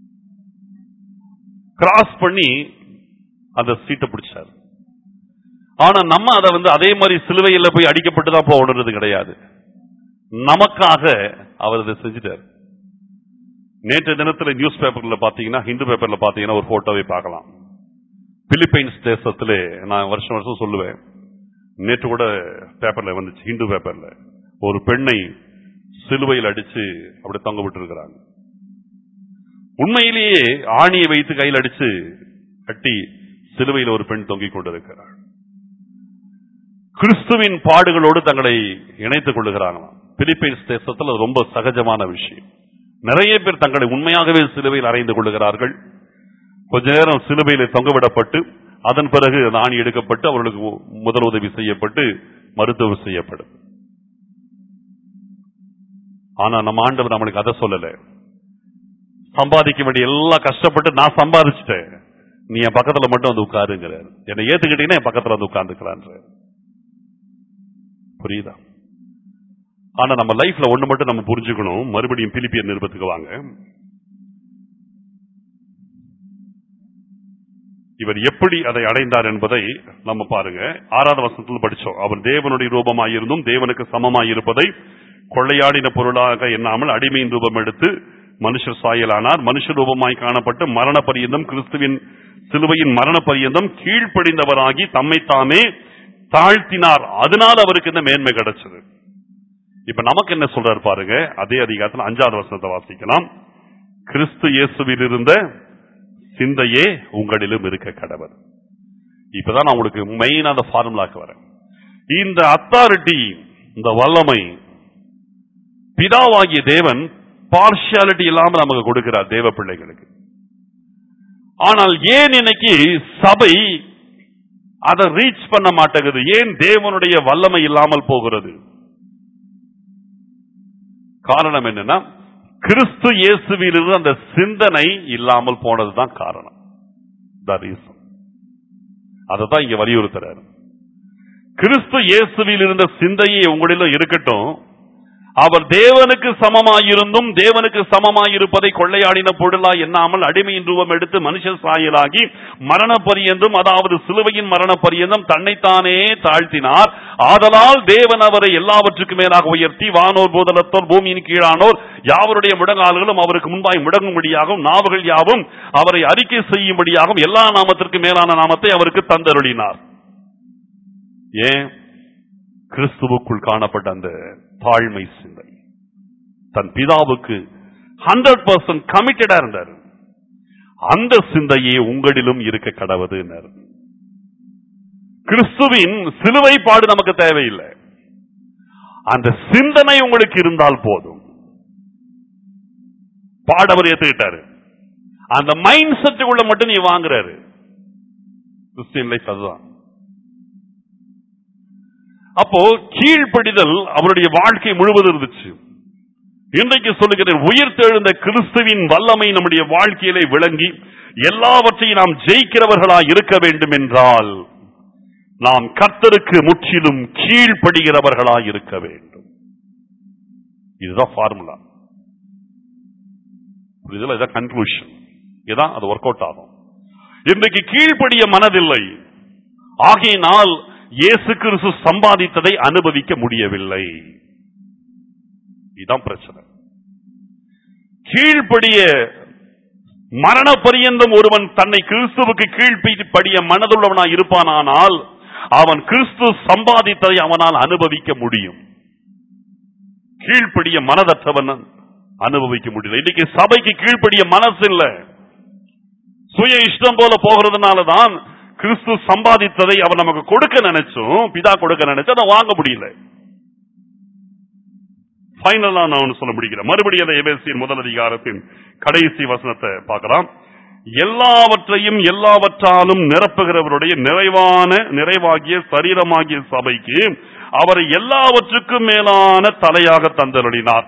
கிராஸ் பண்ணி அந்த சீட்டை பிடிச்சார் ஆனா நம்ம அதை வந்து அதே மாதிரி சிலுவையில போய் அடிக்கப்பட்டு தான் போகணுன்றது கிடையாது நமக்காக அவர் அதை செஞ்சுட்டார் நேற்று தினத்துல நியூஸ் பேப்பர்ல பாத்தீங்கன்னா ஹிந்து பேப்பர்ல பாத்தீங்கன்னா ஒரு போட்டோவை பார்க்கலாம் பிலிப்பைன்ஸ் தேசத்திலே நான் வருஷம் வருஷம் சொல்லுவேன் நேற்று கூட பேப்பர்ல வந்துச்சு ஹிந்து பேப்பர்ல ஒரு பெண்ணை சிலுவையில் அடிச்சு அப்படி தொங்க விட்டு இருக்கிறாங்க உண்மையிலேயே ஆணியை வைத்து கையில் அடிச்சு கட்டி சிலுவையில் ஒரு பெண் தொங்கிக் கொண்டிருக்கிறாள் கிறிஸ்துவின் பாடுகளோடு தங்களை இணைத்துக் கொள்ளுகிறாங்களாம் பிலிப்பைன்ஸ் தேசத்தில் அது ரொம்ப சகஜமான விஷயம் நிறைய பேர் தங்களை உண்மையாகவே சிலுவையில் அறைந்து கொள்ளுகிறார்கள் கொஞ்ச நேரம் சிலுவையில் தொங்கவிடப்பட்டு அதன் பிறகு அந்த ஆணி எடுக்கப்பட்டு அவர்களுக்கு முதல் உதவி செய்யப்பட்டு மருத்துவம் செய்யப்படும் ஆனா நம்ம ஆண்டவர் நம்மளுக்கு அதை சொல்லல சம்பாதிக்க வேண்டிய எல்லாம் கஷ்டப்பட்டு நான் சம்பாதிச்சிட்டேன் நீ என் பக்கத்துல மட்டும் வந்து உட்காருங்கிறார் என்னை ஏத்துக்கிட்டீங்கன்னா என் பக்கத்துல வந்து உட்கார்ந்துக்கலான்ற புரியுதா ஆனா நம்ம லைஃப்ல ஒண்ணு மட்டும் நம்ம புரிஞ்சுக்கணும் மறுபடியும் பிலிப்பியர் நிருபத்துக்கு வாங்க இவர் எப்படி அதை அடைந்தார் என்பதை நம்ம பாருங்க ஆறாவது வசனத்தில் படிச்சோம் அவர் தேவனுடைய ரூபமாயிருந்தும் தேவனுக்கு சமமாயிருப்பதை கொள்ளையாடின பொருளாக எண்ணாமல் அடிமையின் ரூபம் எடுத்து மனுஷர் சாயலானார் மனுஷ ரூபமாய் காணப்பட்டு மரண பரியந்தம் கிறிஸ்துவின் சிலுவையின் மரண பரியந்தம் கீழ்ப்படிந்தவராகி தம்மை தாமே தாழ்த்தினார் அதனால அவருக்கு இந்த மேன்மை கிடைச்சது இப்ப நமக்கு என்ன சொல்றாரு பாருங்க அதே அதிகாரத்தில் அஞ்சாவது வசனத்தை வாசிக்கலாம் கிறிஸ்து இயேசுவில் இருந்த சிந்தையே உங்களிலும் இருக்க கடவுள் இப்பதான் நான் உங்களுக்கு மெயின் அந்த ஃபார்முலாக்கு வரேன் இந்த அத்தாரிட்டி இந்த வல்லமை பிதாவாகிய தேவன் பார்ஷியாலிட்டி இல்லாம நமக்கு கொடுக்கிறார் தேவ பிள்ளைகளுக்கு ஆனால் ஏன் இன்னைக்கு சபை அதை ரீச் பண்ண மாட்டேங்குது ஏன் தேவனுடைய வல்லமை இல்லாமல் போகிறது காரணம் என்னன்னா கிறிஸ்து இயேசுவிலிருந்து அந்த சிந்தனை இல்லாமல் போனதுதான் காரணம் அதை தான் இங்க வலியுறுத்துறாரு கிறிஸ்து இயேசுவில் இருந்த சிந்தையே உங்களிலும் இருக்கட்டும் அவர் தேவனுக்கு சமமாயிருந்தும் தேவனுக்கு சமமாயிருப்பதை கொள்ளையாடின பொருளா எண்ணாமல் அடிமையின் ரூபம் எடுத்து மனுஷன் சாயலாகி மரண பரியந்தும் அதாவது சிலுவையின் மரண பரியந்தம் தன்னைத்தானே தாழ்த்தினார் ஆதலால் தேவன் அவரை எல்லாவற்றுக்கும் மேலாக உயர்த்தி வானோர் பூதலத்தோர் பூமியின் கீழானோர் யாவருடைய முடங்கால்களும் அவருக்கு முன்பாய் முடங்கும்படியாகவும் நாவுகள் யாவும் அவரை அறிக்கை செய்யும்படியாகவும் எல்லா நாமத்திற்கு மேலான நாமத்தை அவருக்கு தந்தருளினார் ஏன் கிறிஸ்துவுக்குள் காணப்பட்ட அந்த தாழ்மை சிந்தை தன் பிதாவுக்கு ஹண்ட்ரட் பர்சன்ட் கமிட்டடா இருந்தார் அந்த சிந்தையே உங்களிலும் இருக்க கடவுது கிறிஸ்துவின் சிலுவை பாடு நமக்கு தேவையில்லை அந்த சிந்தனை உங்களுக்கு இருந்தால் போதும் பாடவர் ஏத்துக்கிட்டாரு அந்த மைண்ட் செட்டுக்குள்ள மட்டும் நீ வாங்குறாரு கிறிஸ்டியன் லைஃப் அதுதான் அப்போ கீழ்ப்படிதல் அவருடைய வாழ்க்கை முழுவதும் இருந்துச்சு இன்றைக்கு சொல்லுகிறேன் உயிர் தெழுந்த கிறிஸ்துவின் வல்லமை நம்முடைய வாழ்க்கையிலே விளங்கி எல்லாவற்றையும் நாம் ஜெயிக்கிறவர்களாய் இருக்க வேண்டும் என்றால் நாம் கர்த்தருக்கு முற்றிலும் கீழ்ப்படுகிறவர்களாய் இருக்க வேண்டும் இதுதான் ஃபார்முலா புரியுதுல இதான் கன்க்ளூஷன் இதான் அது ஒர்க் அவுட் ஆகும் இன்றைக்கு கீழ்ப்படிய மனதில்லை ஆகையினால் இயேசு கிறிஸ்து சம்பாதித்ததை அனுபவிக்க முடியவில்லை இதான் பிரச்சனை கீழ்ப்படிய மரண பரியந்தம் ஒருவன் தன்னை கிறிஸ்துவுக்கு கீழ்ப்படிய மனதுள்ளவனா இருப்பானானால் அவன் கிறிஸ்து சம்பாதித்ததை அவனால் அனுபவிக்க முடியும் கீழ்ப்படிய மனதற்றவன் அனுபவிக்க முடியல இன்னைக்கு சபைக்கு கீழ்ப்படிய மனசு இல்ல சுய இஷ்டம் போல போகிறதுனாலதான் கிறிஸ்து சம்பாதித்ததை அவர் நமக்கு கொடுக்க நினைச்சோம் பிதா கொடுக்க நினைச்சோம் அதை வாங்க முடியல ஃபைனலா நான் ஒண்ணு சொல்ல முடிக்கிறேன் மறுபடியும் அந்த எபேசியின் முதல் அதிகாரத்தின் கடைசி வசனத்தை பார்க்கலாம் எல்லாவற்றையும் எல்லாவற்றாலும் நிரப்புகிறவருடைய நிறைவான நிறைவாகிய சரீரமாகிய சபைக்கு அவரை எல்லாவற்றுக்கும் மேலான தலையாக தந்தருளினார்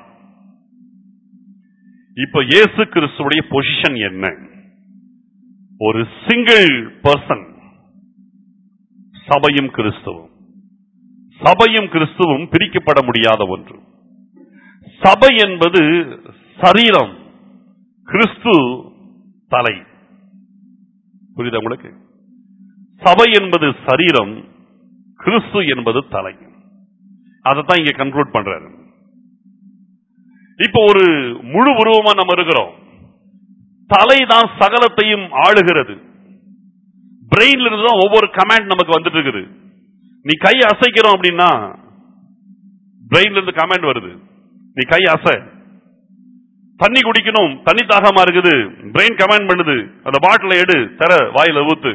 இப்ப இயேசு கிறிஸ்துடைய பொசிஷன் என்ன ஒரு சிங்கிள் பர்சன் சபையும் கிறிஸ்துவும் சபையும் கிறிஸ்துவும் பிரிக்கப்பட முடியாத ஒன்று சபை என்பது சரீரம் கிறிஸ்து தலை புரியுதா உங்களுக்கு சபை என்பது சரீரம் கிறிஸ்து என்பது தலை அதைத்தான் இங்க கன்க்ளூட் பண்றாரு இப்போ ஒரு முழு உருவமா நம்ம இருக்கிறோம் தலை தான் சகலத்தையும் ஆளுகிறது பிரெயின்ல இருந்து தான் ஒவ்வொரு கமாண்ட் நமக்கு வந்துட்டு இருக்குது நீ கை அசைக்கிறோம் அப்படின்னா பிரெயின்ல இருந்து கமாண்ட் வருது நீ கை அசை தண்ணி குடிக்கணும் தண்ணி தாகமா இருக்குது பிரெயின் கமாண்ட் பண்ணுது அந்த பாட்டில எடு தர வாயில ஊத்து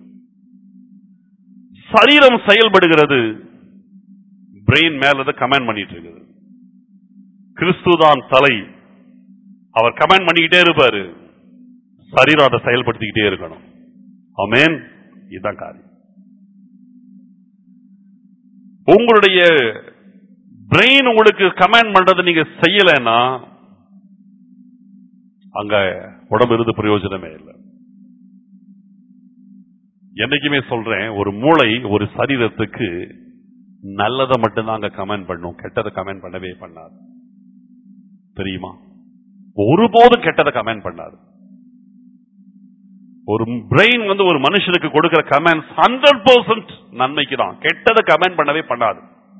சரீரம் செயல்படுகிறது பிரெயின் மேல கமாண்ட் பண்ணிட்டு இருக்குது கிறிஸ்துதான் தலை அவர் கமாண்ட் பண்ணிக்கிட்டே இருப்பாரு சரீரம் அதை செயல்படுத்திக்கிட்டே இருக்கணும் ஆமென் இதுதான் காரியம் உங்களுடைய பிரெயின் உங்களுக்கு கமாண்ட் பண்றதை நீங்க செய்யலைன்னா அங்க உடம்பு இருந்து பிரயோஜனமே இல்லை என்னைக்குமே சொல்றேன் ஒரு மூளை ஒரு சரீரத்துக்கு நல்லதை மட்டும்தான் அங்க கமெண்ட் பண்ணும் கெட்டதை கமெண்ட் பண்ணவே பண்ணாது தெரியுமா ஒருபோதும் கெட்டதை கமெண்ட் பண்ணாது ஒரு பிரெயின் வந்து ஒரு மனுஷனுக்கு கொடுக்கிற கமெண்ட்ஸ் ஹண்ட்ரட் பர்சன்ட் நன்மைக்கு தான் கெட்டதை கமெண்ட் பண்ணவே பண்ணாது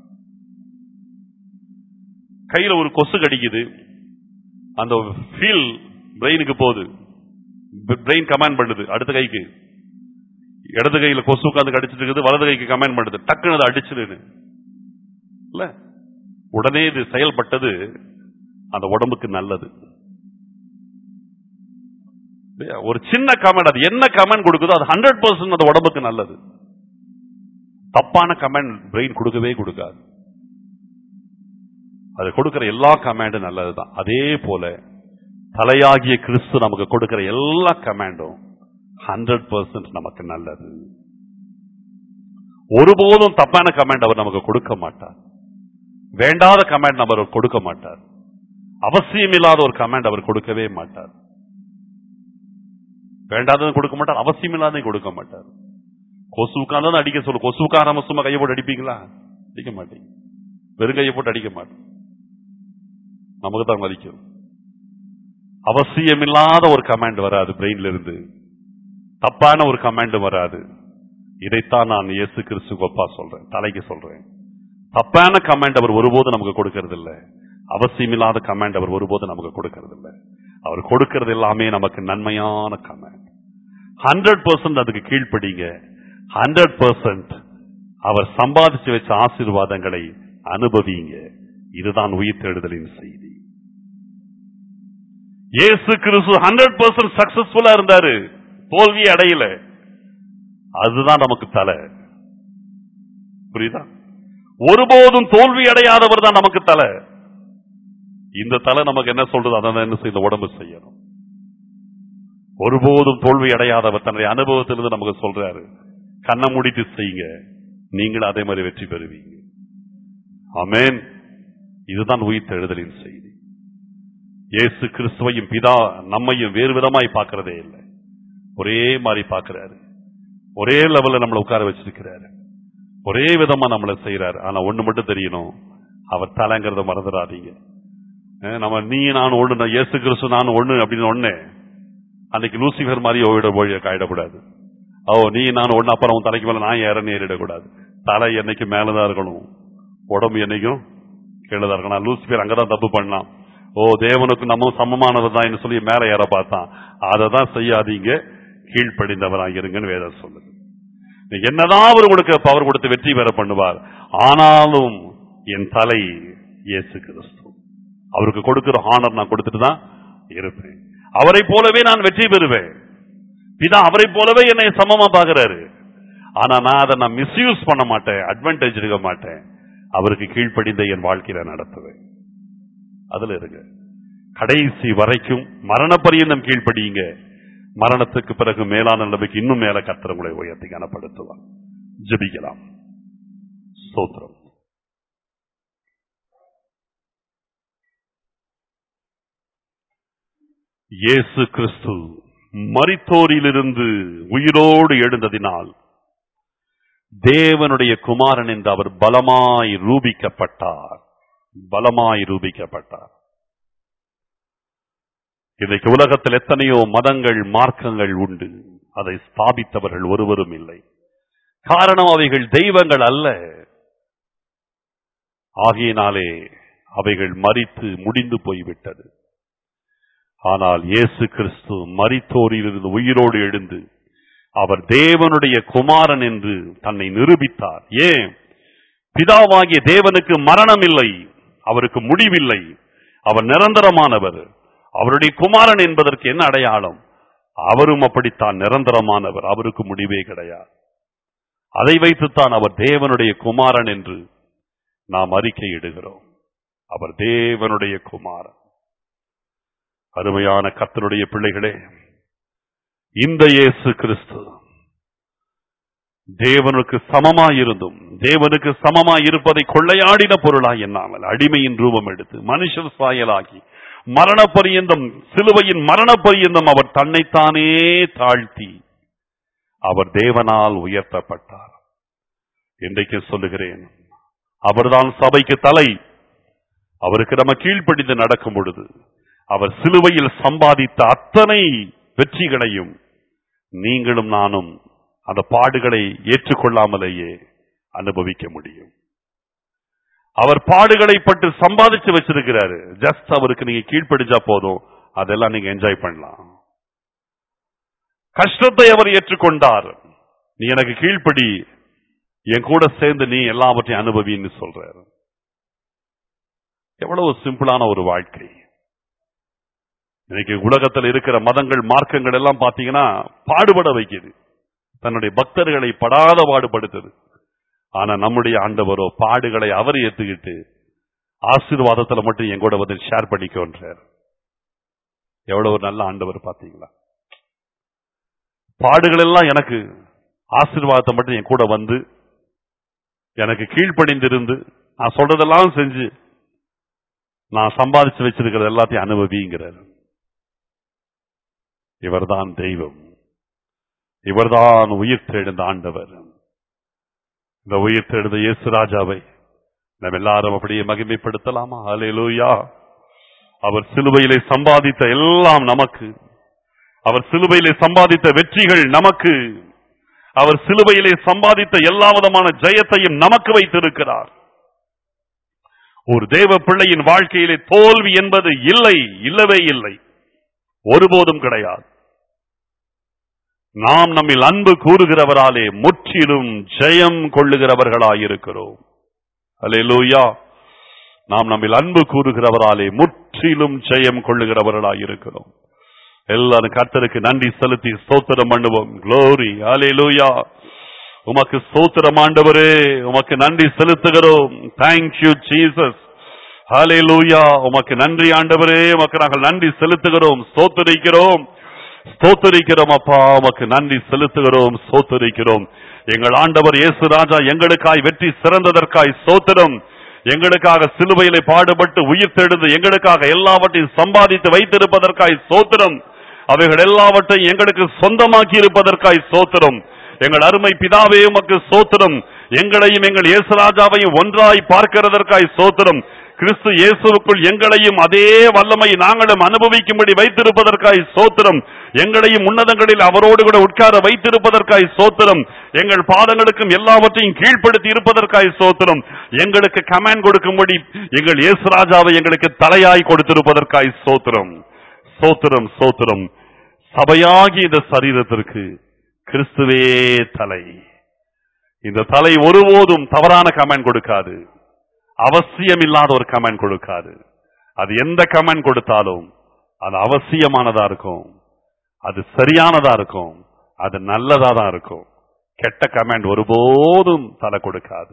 கையில ஒரு கொசு கடிக்குது அந்த ஃபீல் பிரெயினுக்கு போகுது பிரெயின் கமெண்ட் பண்ணுது அடுத்த கைக்கு இடது கையில கொசு உட்காந்து கடிச்சிட்டு இருக்குது வலது கைக்கு கமெண்ட் பண்ணுது டக்குன்னு அதை அடிச்சிடுன்னு இல்ல உடனே இது செயல்பட்டது அந்த உடம்புக்கு நல்லது இல்லையா? ஒரு சின்ன கமெண்ட் அது என்ன கமெண்ட் கொடுக்குதோ அது ஹண்ட்ரட் பர்சன்ட் அந்த உடம்புக்கு நல்லது தப்பான கமெண்ட் பிரெயின் கொடுக்கவே கொடுக்காது அது கொடுக்கிற எல்லா கமாண்டும் நல்லதுதான் அதே போல தலையாகிய கிறிஸ்து நமக்கு கொடுக்கிற எல்லா கமாண்டும் ஹண்ட்ரட் பர்சன்ட் நமக்கு நல்லது ஒருபோதும் தப்பான கமெண்ட் அவர் நமக்கு கொடுக்க மாட்டார் வேண்டாத கமெண்ட் அவர் கொடுக்க மாட்டார் அவசியம் இல்லாத ஒரு கமெண்ட் அவர் கொடுக்கவே மாட்டார் வேண்டாததும் கொடுக்க மாட்டார் அவசியம் இல்லாததையும் கொடுக்க மாட்டார் கொசு உட்கார்ந்து அடிக்க சொல்லு கொசு உட்காராம சும்மா கையை போட்டு அடிப்பீங்களா அடிக்க மாட்டீங்க வெறும் கையை போட்டு அடிக்க மாட்டோம் நமக்கு தான் மதிக்கும் அவசியமில்லாத ஒரு கமாண்ட் வராது பிரெயின்ல இருந்து தப்பான ஒரு கமாண்ட் வராது இதைத்தான் நான் இயேசு கிறிஸ்து கொப்பா சொல்றேன் தலைக்கு சொல்றேன் தப்பான கமாண்ட் அவர் ஒருபோதும் நமக்கு கொடுக்கறது இல்ல அவசியமில்லாத கமாண்ட் அவர் ஒருபோதும் நமக்கு கொடுக்கறது இல்ல அவர் கொடுக்கிறது எல்லாமே நமக்கு நன்மையான கமாண்ட் ஹண்ட்ரட் பர்சன்ட் அதுக்கு கீழ்ப்படிங்க ஹண்ட்ரட் பர்சன்ட் அவர் சம்பாதிச்சு வச்ச ஆசீர்வாதங்களை அனுபவிங்க இதுதான் உயிர் தேடுதலின் செய்தி இயேசு கிறிஸ்து ஹண்ட்ரட் பர்சன்ட் சக்சஸ்ஃபுல்லா இருந்தாரு தோல்வி அடையல அதுதான் நமக்கு தலை புரியுதா ஒருபோதும் தோல்வி அடையாதவர் தான் நமக்கு தலை இந்த தலை நமக்கு என்ன சொல்றது அதான் என்ன செய்ய இந்த உடம்பு செய்யணும் ஒருபோதும் தோல்வி அடையாதவர் தன்னுடைய அனுபவத்திலிருந்து நமக்கு சொல்றாரு கண்ணை மூடிட்டு செய்யுங்க நீங்களும் அதே மாதிரி வெற்றி பெறுவீங்க ஆமென் இதுதான் உயிர் எழுதலின் செய்தி இயேசு கிறிஸ்துவையும் பிதா நம்மையும் வேறு விதமாய் பார்க்கிறதே இல்லை ஒரே மாதிரி பார்க்கிறாரு ஒரே லெவல்ல நம்மளை உட்கார வச்சிருக்கிறாரு ஒரே விதமா நம்மளை செய்யறாரு ஆனா ஒண்ணு மட்டும் தெரியணும் அவர் தலைங்கிறத மறந்துடாதீங்க அஹ் நம்ம நீ நான் ஒண்ணு நான் இயேசு கிறிஸ்து நான் ஒண்ணு அப்படின்னு ஒண்ணு அன்னைக்கு லூசிஃபர் மாதிரி ஓவிட போய் ஆயிடக்கூடாது ஓ நீ நான் ஒன்னு அப்புறம் உன் தலைக்கு மேல நான் ஏற நேரிடக்கூடாது தலை என்னைக்கு மேலதான் இருக்கணும் உடம்பு என்னைக்கும் கீழே தான் இருக்கணும் நான் லூசிஃபர் அங்கதான் தப்பு பண்ணான் ஓ தேவனுக்கு நம்ம சமமானவர் தான் சொல்லி மேல ஏற பார்த்தான் அதை தான் செய்யாதீங்க கீழ்ப்படிந்தவராக இருங்கன்னு வேதம் சொல்லுது நீங்க என்னதான் அவர் உங்களுக்கு பவர் கொடுத்து வெற்றி பெற பண்ணுவார் ஆனாலும் என் தலை இயேசு கிறிஸ்து அவருக்கு கொடுக்கிற ஹானர் நான் கொடுத்துட்டு தான் இருப்பேன் அவரை போலவே நான் வெற்றி பெறுவேன் பிதா அவரை போலவே என்னை சமமா பாக்குறாரு ஆனா நான் அதை நான் மிஸ்யூஸ் பண்ண மாட்டேன் அட்வான்டேஜ் எடுக்க மாட்டேன் அவருக்கு கீழ்ப்படிந்த என் வாழ்க்கையில நடத்துவேன் அதுல இருங்க கடைசி வரைக்கும் மரண பரியந்தம் கீழ்ப்படியுங்க மரணத்துக்கு பிறகு மேலான நிலைமைக்கு இன்னும் மேல கர்த்தர் உங்களை உயர்த்தி கனப்படுத்துவார் ஜெபிக்கலாம் ஸ்தோத்திரம் இயேசு கிறிஸ்து மரித்தோரிலிருந்து உயிரோடு எழுந்ததினால் தேவனுடைய குமாரன் என்று அவர் பலமாய் ரூபிக்கப்பட்டார் பலமாய் ரூபிக்கப்பட்டார் இன்றைக்கு உலகத்தில் எத்தனையோ மதங்கள் மார்க்கங்கள் உண்டு அதை ஸ்தாபித்தவர்கள் ஒருவரும் இல்லை காரணம் அவைகள் தெய்வங்கள் அல்ல ஆகையினாலே அவைகள் மறித்து முடிந்து போய்விட்டது ஆனால் இயேசு கிறிஸ்து மரித்தோரிலிருந்து உயிரோடு எழுந்து அவர் தேவனுடைய குமாரன் என்று தன்னை நிரூபித்தார் ஏன் பிதாவாகிய தேவனுக்கு மரணம் இல்லை அவருக்கு முடிவில்லை அவர் நிரந்தரமானவர் அவருடைய குமாரன் என்பதற்கு என்ன அடையாளம் அவரும் அப்படித்தான் நிரந்தரமானவர் அவருக்கு முடிவே கிடையாது அதை வைத்துத்தான் அவர் தேவனுடைய குமாரன் என்று நாம் அறிக்கையிடுகிறோம் அவர் தேவனுடைய குமாரன் அருமையான கர்த்தருடைய பிள்ளைகளே இந்த இயேசு கிறிஸ்து தேவனுக்கு சமமாயிருந்தும் தேவனுக்கு சமமாய் இருப்பதை கொள்ளையாடின பொருளாய் எண்ணாமல் அடிமையின் ரூபம் எடுத்து மனுஷர் சாயலாகி மரண பரியந்தம் சிலுவையின் மரண பரியந்தம் அவர் தன்னைத்தானே தாழ்த்தி அவர் தேவனால் உயர்த்தப்பட்டார் இன்றைக்கு சொல்லுகிறேன் அவர்தான் சபைக்கு தலை அவருக்கு நம்ம கீழ்ப்படிந்து நடக்கும் பொழுது அவர் சிலுவையில் சம்பாதித்த அத்தனை வெற்றிகளையும் நீங்களும் நானும் அந்த பாடுகளை ஏற்றுக்கொள்ளாமலேயே அனுபவிக்க முடியும் அவர் பாடுகளை பட்டு சம்பாதிச்சு வச்சிருக்கிறாரு ஜஸ்ட் அவருக்கு நீங்க கீழ்ப்படிஞ்சா போதும் அதெல்லாம் நீங்க என்ஜாய் பண்ணலாம் கஷ்டத்தை அவர் ஏற்றுக்கொண்டார் நீ எனக்கு கீழ்ப்படி என் கூட சேர்ந்து நீ எல்லாவற்றையும் அனுபவின்னு சொல்றாரு எவ்வளவு சிம்பிளான ஒரு வாழ்க்கை இன்னைக்கு உலகத்தில் இருக்கிற மதங்கள் மார்க்கங்கள் எல்லாம் பாத்தீங்கன்னா பாடுபட வைக்குது தன்னுடைய பக்தர்களை படாத பாடுபடுத்துது ஆனா நம்முடைய ஆண்டவரோ பாடுகளை அவர் ஏத்துக்கிட்டு ஆசீர்வாதத்துல மட்டும் என் கூட வந்து ஷேர் பண்ணிக்கோன்றார் எவ்வளவு ஒரு நல்ல ஆண்டவர் பாத்தீங்களா பாடுகள் எல்லாம் எனக்கு ஆசீர்வாதத்தை மட்டும் என் கூட வந்து எனக்கு கீழ்ப்படிந்திருந்து நான் சொல்றதெல்லாம் செஞ்சு நான் சம்பாதிச்சு வச்சிருக்கிறது எல்லாத்தையும் அனுபவிங்கிறார் இவர்தான் தெய்வம் இவர்தான் உயிர் தெழுந்த ஆண்டவர் இந்த உயிர் தெழுந்த இயேசு ராஜாவை நம்ம எல்லாரும் அப்படியே மகிமைப்படுத்தலாமா அலையலூயா அவர் சிலுவையிலே சம்பாதித்த எல்லாம் நமக்கு அவர் சிலுவையிலே சம்பாதித்த வெற்றிகள் நமக்கு அவர் சிலுவையிலே சம்பாதித்த எல்லா விதமான ஜெயத்தையும் நமக்கு வைத்திருக்கிறார் ஒரு தேவ பிள்ளையின் வாழ்க்கையிலே தோல்வி என்பது இல்லை இல்லவே இல்லை ஒருபோதும் கிடையாது நாம் நம்மில் அன்பு கூறுகிறவராலே முற்றிலும் ஜெயம் கொள்ளுகிறவர்களாயிருக்கிறோம் அல்லேலூயா நாம் நம்மில் அன்பு கூறுகிறவராலே முற்றிலும் ஜெயம் கொள்ளுகிறவர்களாயிருக்கிறோம் எல்லாரும் கர்த்தருக்கு நன்றி செலுத்தி ஸ்தோத்திரம் பண்ணுவோம் க்ளோரி அல்லேலூயா உமக்கு ஸ்தோத்திரம் ஆண்டவரே உமக்கு நன்றி செலுத்துகிறோம் தேங்க்யூ ஜீசஸ் ஹalleluya உமக்கு நன்றி ஆண்டவரே உமக்கு நாங்கள் நன்றி செலுத்துகிறோம் ஸ்தோத்தரிக்கிறோம் ஸ்தோத்தரிக்கிறோம் அப்பா உமக்கு நன்றி செலுத்துகிறோம் ஸ்தோத்தரிக்கிறோம் எங்கள் ஆண்டவர் இயேசு ராஜா எங்களுக்காய் வெற்றி சிறந்ததற்காய் ஸ்தோத்திரம் எங்களுக்காக சிலுவையிலே பாடுபட்டு உயிர் தெழுந்து எங்களுக்காக எல்லாவற்றையும் சம்பாதித்து வைத்திருப்பதற்காய் ஸ்தோத்திரம் அவைகள் எல்லாவற்றையும் எங்களுக்கு சொந்தமாக்கி இருப்பதற்காய் ஸ்தோத்திரம் எங்கள் அருமை பிதாவே உமக்கு சோத்திரம் எங்களையும் எங்கள் இயேசுராஜாவையும் ஒன்றாய் பார்க்கிறதற்காய் சோத்திரம் கிறிஸ்து இயேசுவுக்குள் எங்களையும் அதே வல்லமை நாங்களும் அனுபவிக்கும்படி வைத்திருப்பதற்காய் சோத்திரம் எங்களையும் உன்னதங்களில் அவரோடு கூட உட்கார வைத்திருப்பதற்காய் சோத்திரம் எங்கள் பாதங்களுக்கும் எல்லாவற்றையும் கீழ்ப்படுத்தி இருப்பதற்காய் சோத்திரம் எங்களுக்கு கமாண்ட் கொடுக்கும்படி எங்கள் இயேசு ராஜாவை எங்களுக்கு தலையாய் கொடுத்திருப்பதற்காய் சோத்திரம் சோத்திரம் சோத்திரம் சபையாகி இந்த சரீரத்திற்கு கிறிஸ்துவே தலை இந்த தலை ஒருபோதும் தவறான கமெண்ட் கொடுக்காது அவசியம் இல்லாத ஒரு கமெண்ட் கொடுக்காது அது எந்த கமெண்ட் கொடுத்தாலும் அது அவசியமானதா இருக்கும் அது சரியானதா இருக்கும் அது நல்லதா தான் இருக்கும் கெட்ட கமெண்ட் ஒருபோதும் தலை கொடுக்காது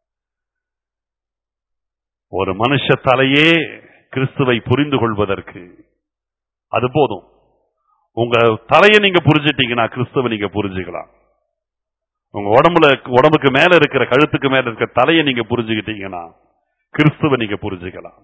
ஒரு மனுஷ தலையே கிறிஸ்துவை புரிந்து கொள்வதற்கு அது போதும் உங்க தலையை நீங்க புரிஞ்சிட்டீங்கன்னா கிறிஸ்துவை நீங்க புரிஞ்சுக்கலாம் உங்க உடம்புல உடம்புக்கு மேல இருக்கிற கழுத்துக்கு மேல இருக்கிற தலையை நீங்க புரிஞ்சுக்கிட்டீங்கன்னா கிறிஸ்துவை நீங்க புரிஞ்சுக்கலாம்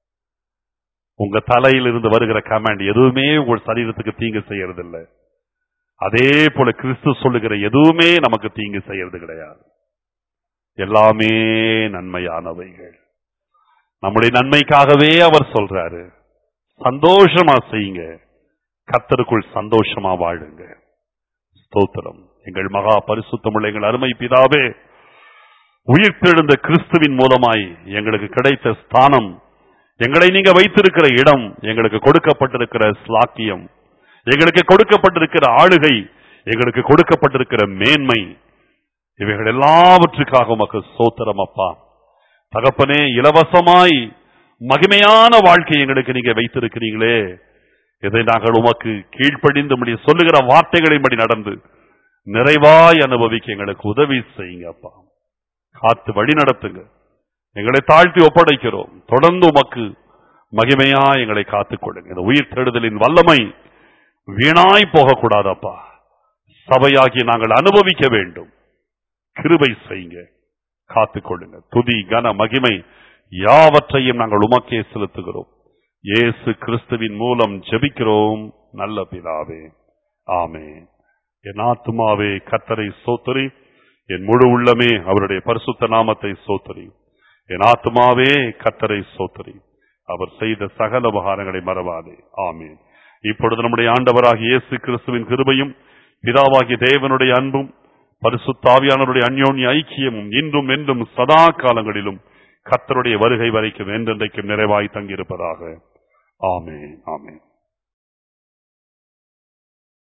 உங்க தலையிலிருந்து வருகிற கமாண்ட் எதுவுமே உங்கள் சரீரத்துக்கு தீங்கு செய்யறதில்லை அதே போல கிறிஸ்து சொல்லுகிற எதுவுமே நமக்கு தீங்கு செய்யறது கிடையாது எல்லாமே நன்மையானவைகள் நம்முடைய நன்மைக்காகவே அவர் சொல்றாரு சந்தோஷமா செய்யுங்க கத்தருக்குள் சந்தோஷமா வாழுங்க ஸ்தோத்திரம் எங்கள் மகா பரிசுத்தமுள்ள எங்கள் அருமை பிதாவே உயிர்த்தெழுந்த கிறிஸ்துவின் மூலமாய் எங்களுக்கு கிடைத்த ஸ்தானம் எங்களை நீங்க வைத்திருக்கிற இடம் எங்களுக்கு கொடுக்கப்பட்டிருக்கிற ஸ்லாக்கியம் எங்களுக்கு கொடுக்கப்பட்டிருக்கிற ஆளுகை எங்களுக்கு கொடுக்கப்பட்டிருக்கிற மேன்மை இவைகள் எல்லாவற்றுக்காக உமக்கு சோத்திரம் அப்பா தகப்பனே இலவசமாய் மகிமையான வாழ்க்கை எங்களுக்கு நீங்க வைத்திருக்கிறீங்களே இதை நாங்கள் உமக்கு கீழ்ப்படிந்து சொல்லுகிற வார்த்தைகளின்படி நடந்து நிறைவாய் அனுபவிக்க எங்களுக்கு உதவி செய்யுங்க அப்பா காத்து வழி நடத்துங்க எங்களை தாழ்த்தி ஒப்படைக்கிறோம் தொடர்ந்து உமக்கு மகிமையா எங்களை காத்துக் கொள்ளுங்க இந்த உயிர் தேடுதலின் வல்லமை வீணாய் போகக்கூடாதப்பா சபையாகி நாங்கள் அனுபவிக்க வேண்டும் கிருபை செய்யுங்க காத்துக் கொள்ளுங்க துதி கன மகிமை யாவற்றையும் நாங்கள் உமக்கே செலுத்துகிறோம் இயேசு கிறிஸ்துவின் மூலம் ஜெபிக்கிறோம் நல்ல பிதாவே ஆமே என் ஆத்துமாவே கத்தரை சோத்தரி என் முழு உள்ளமே அவருடைய பரிசுத்த நாமத்தை சோத்தரி என் ஆத்துமாவே கத்தரை சோத்தரி அவர் செய்த சகல உபகாரங்களை மறவாதே ஆமேன் இப்பொழுது நம்முடைய ஆண்டவராகிய இயேசு கிறிஸ்துவின் கிருபையும் பிதாவாகிய தேவனுடைய அன்பும் பரிசுத்தாவியானவருடைய அந்யோன்ய ஐக்கியமும் இன்றும் என்றும் சதா காலங்களிலும் கத்தருடைய வருகை வரைக்கும் என்றென்றைக்கும் நிறைவாய் தங்கியிருப்பதாக ஆமேன் ஆமேன்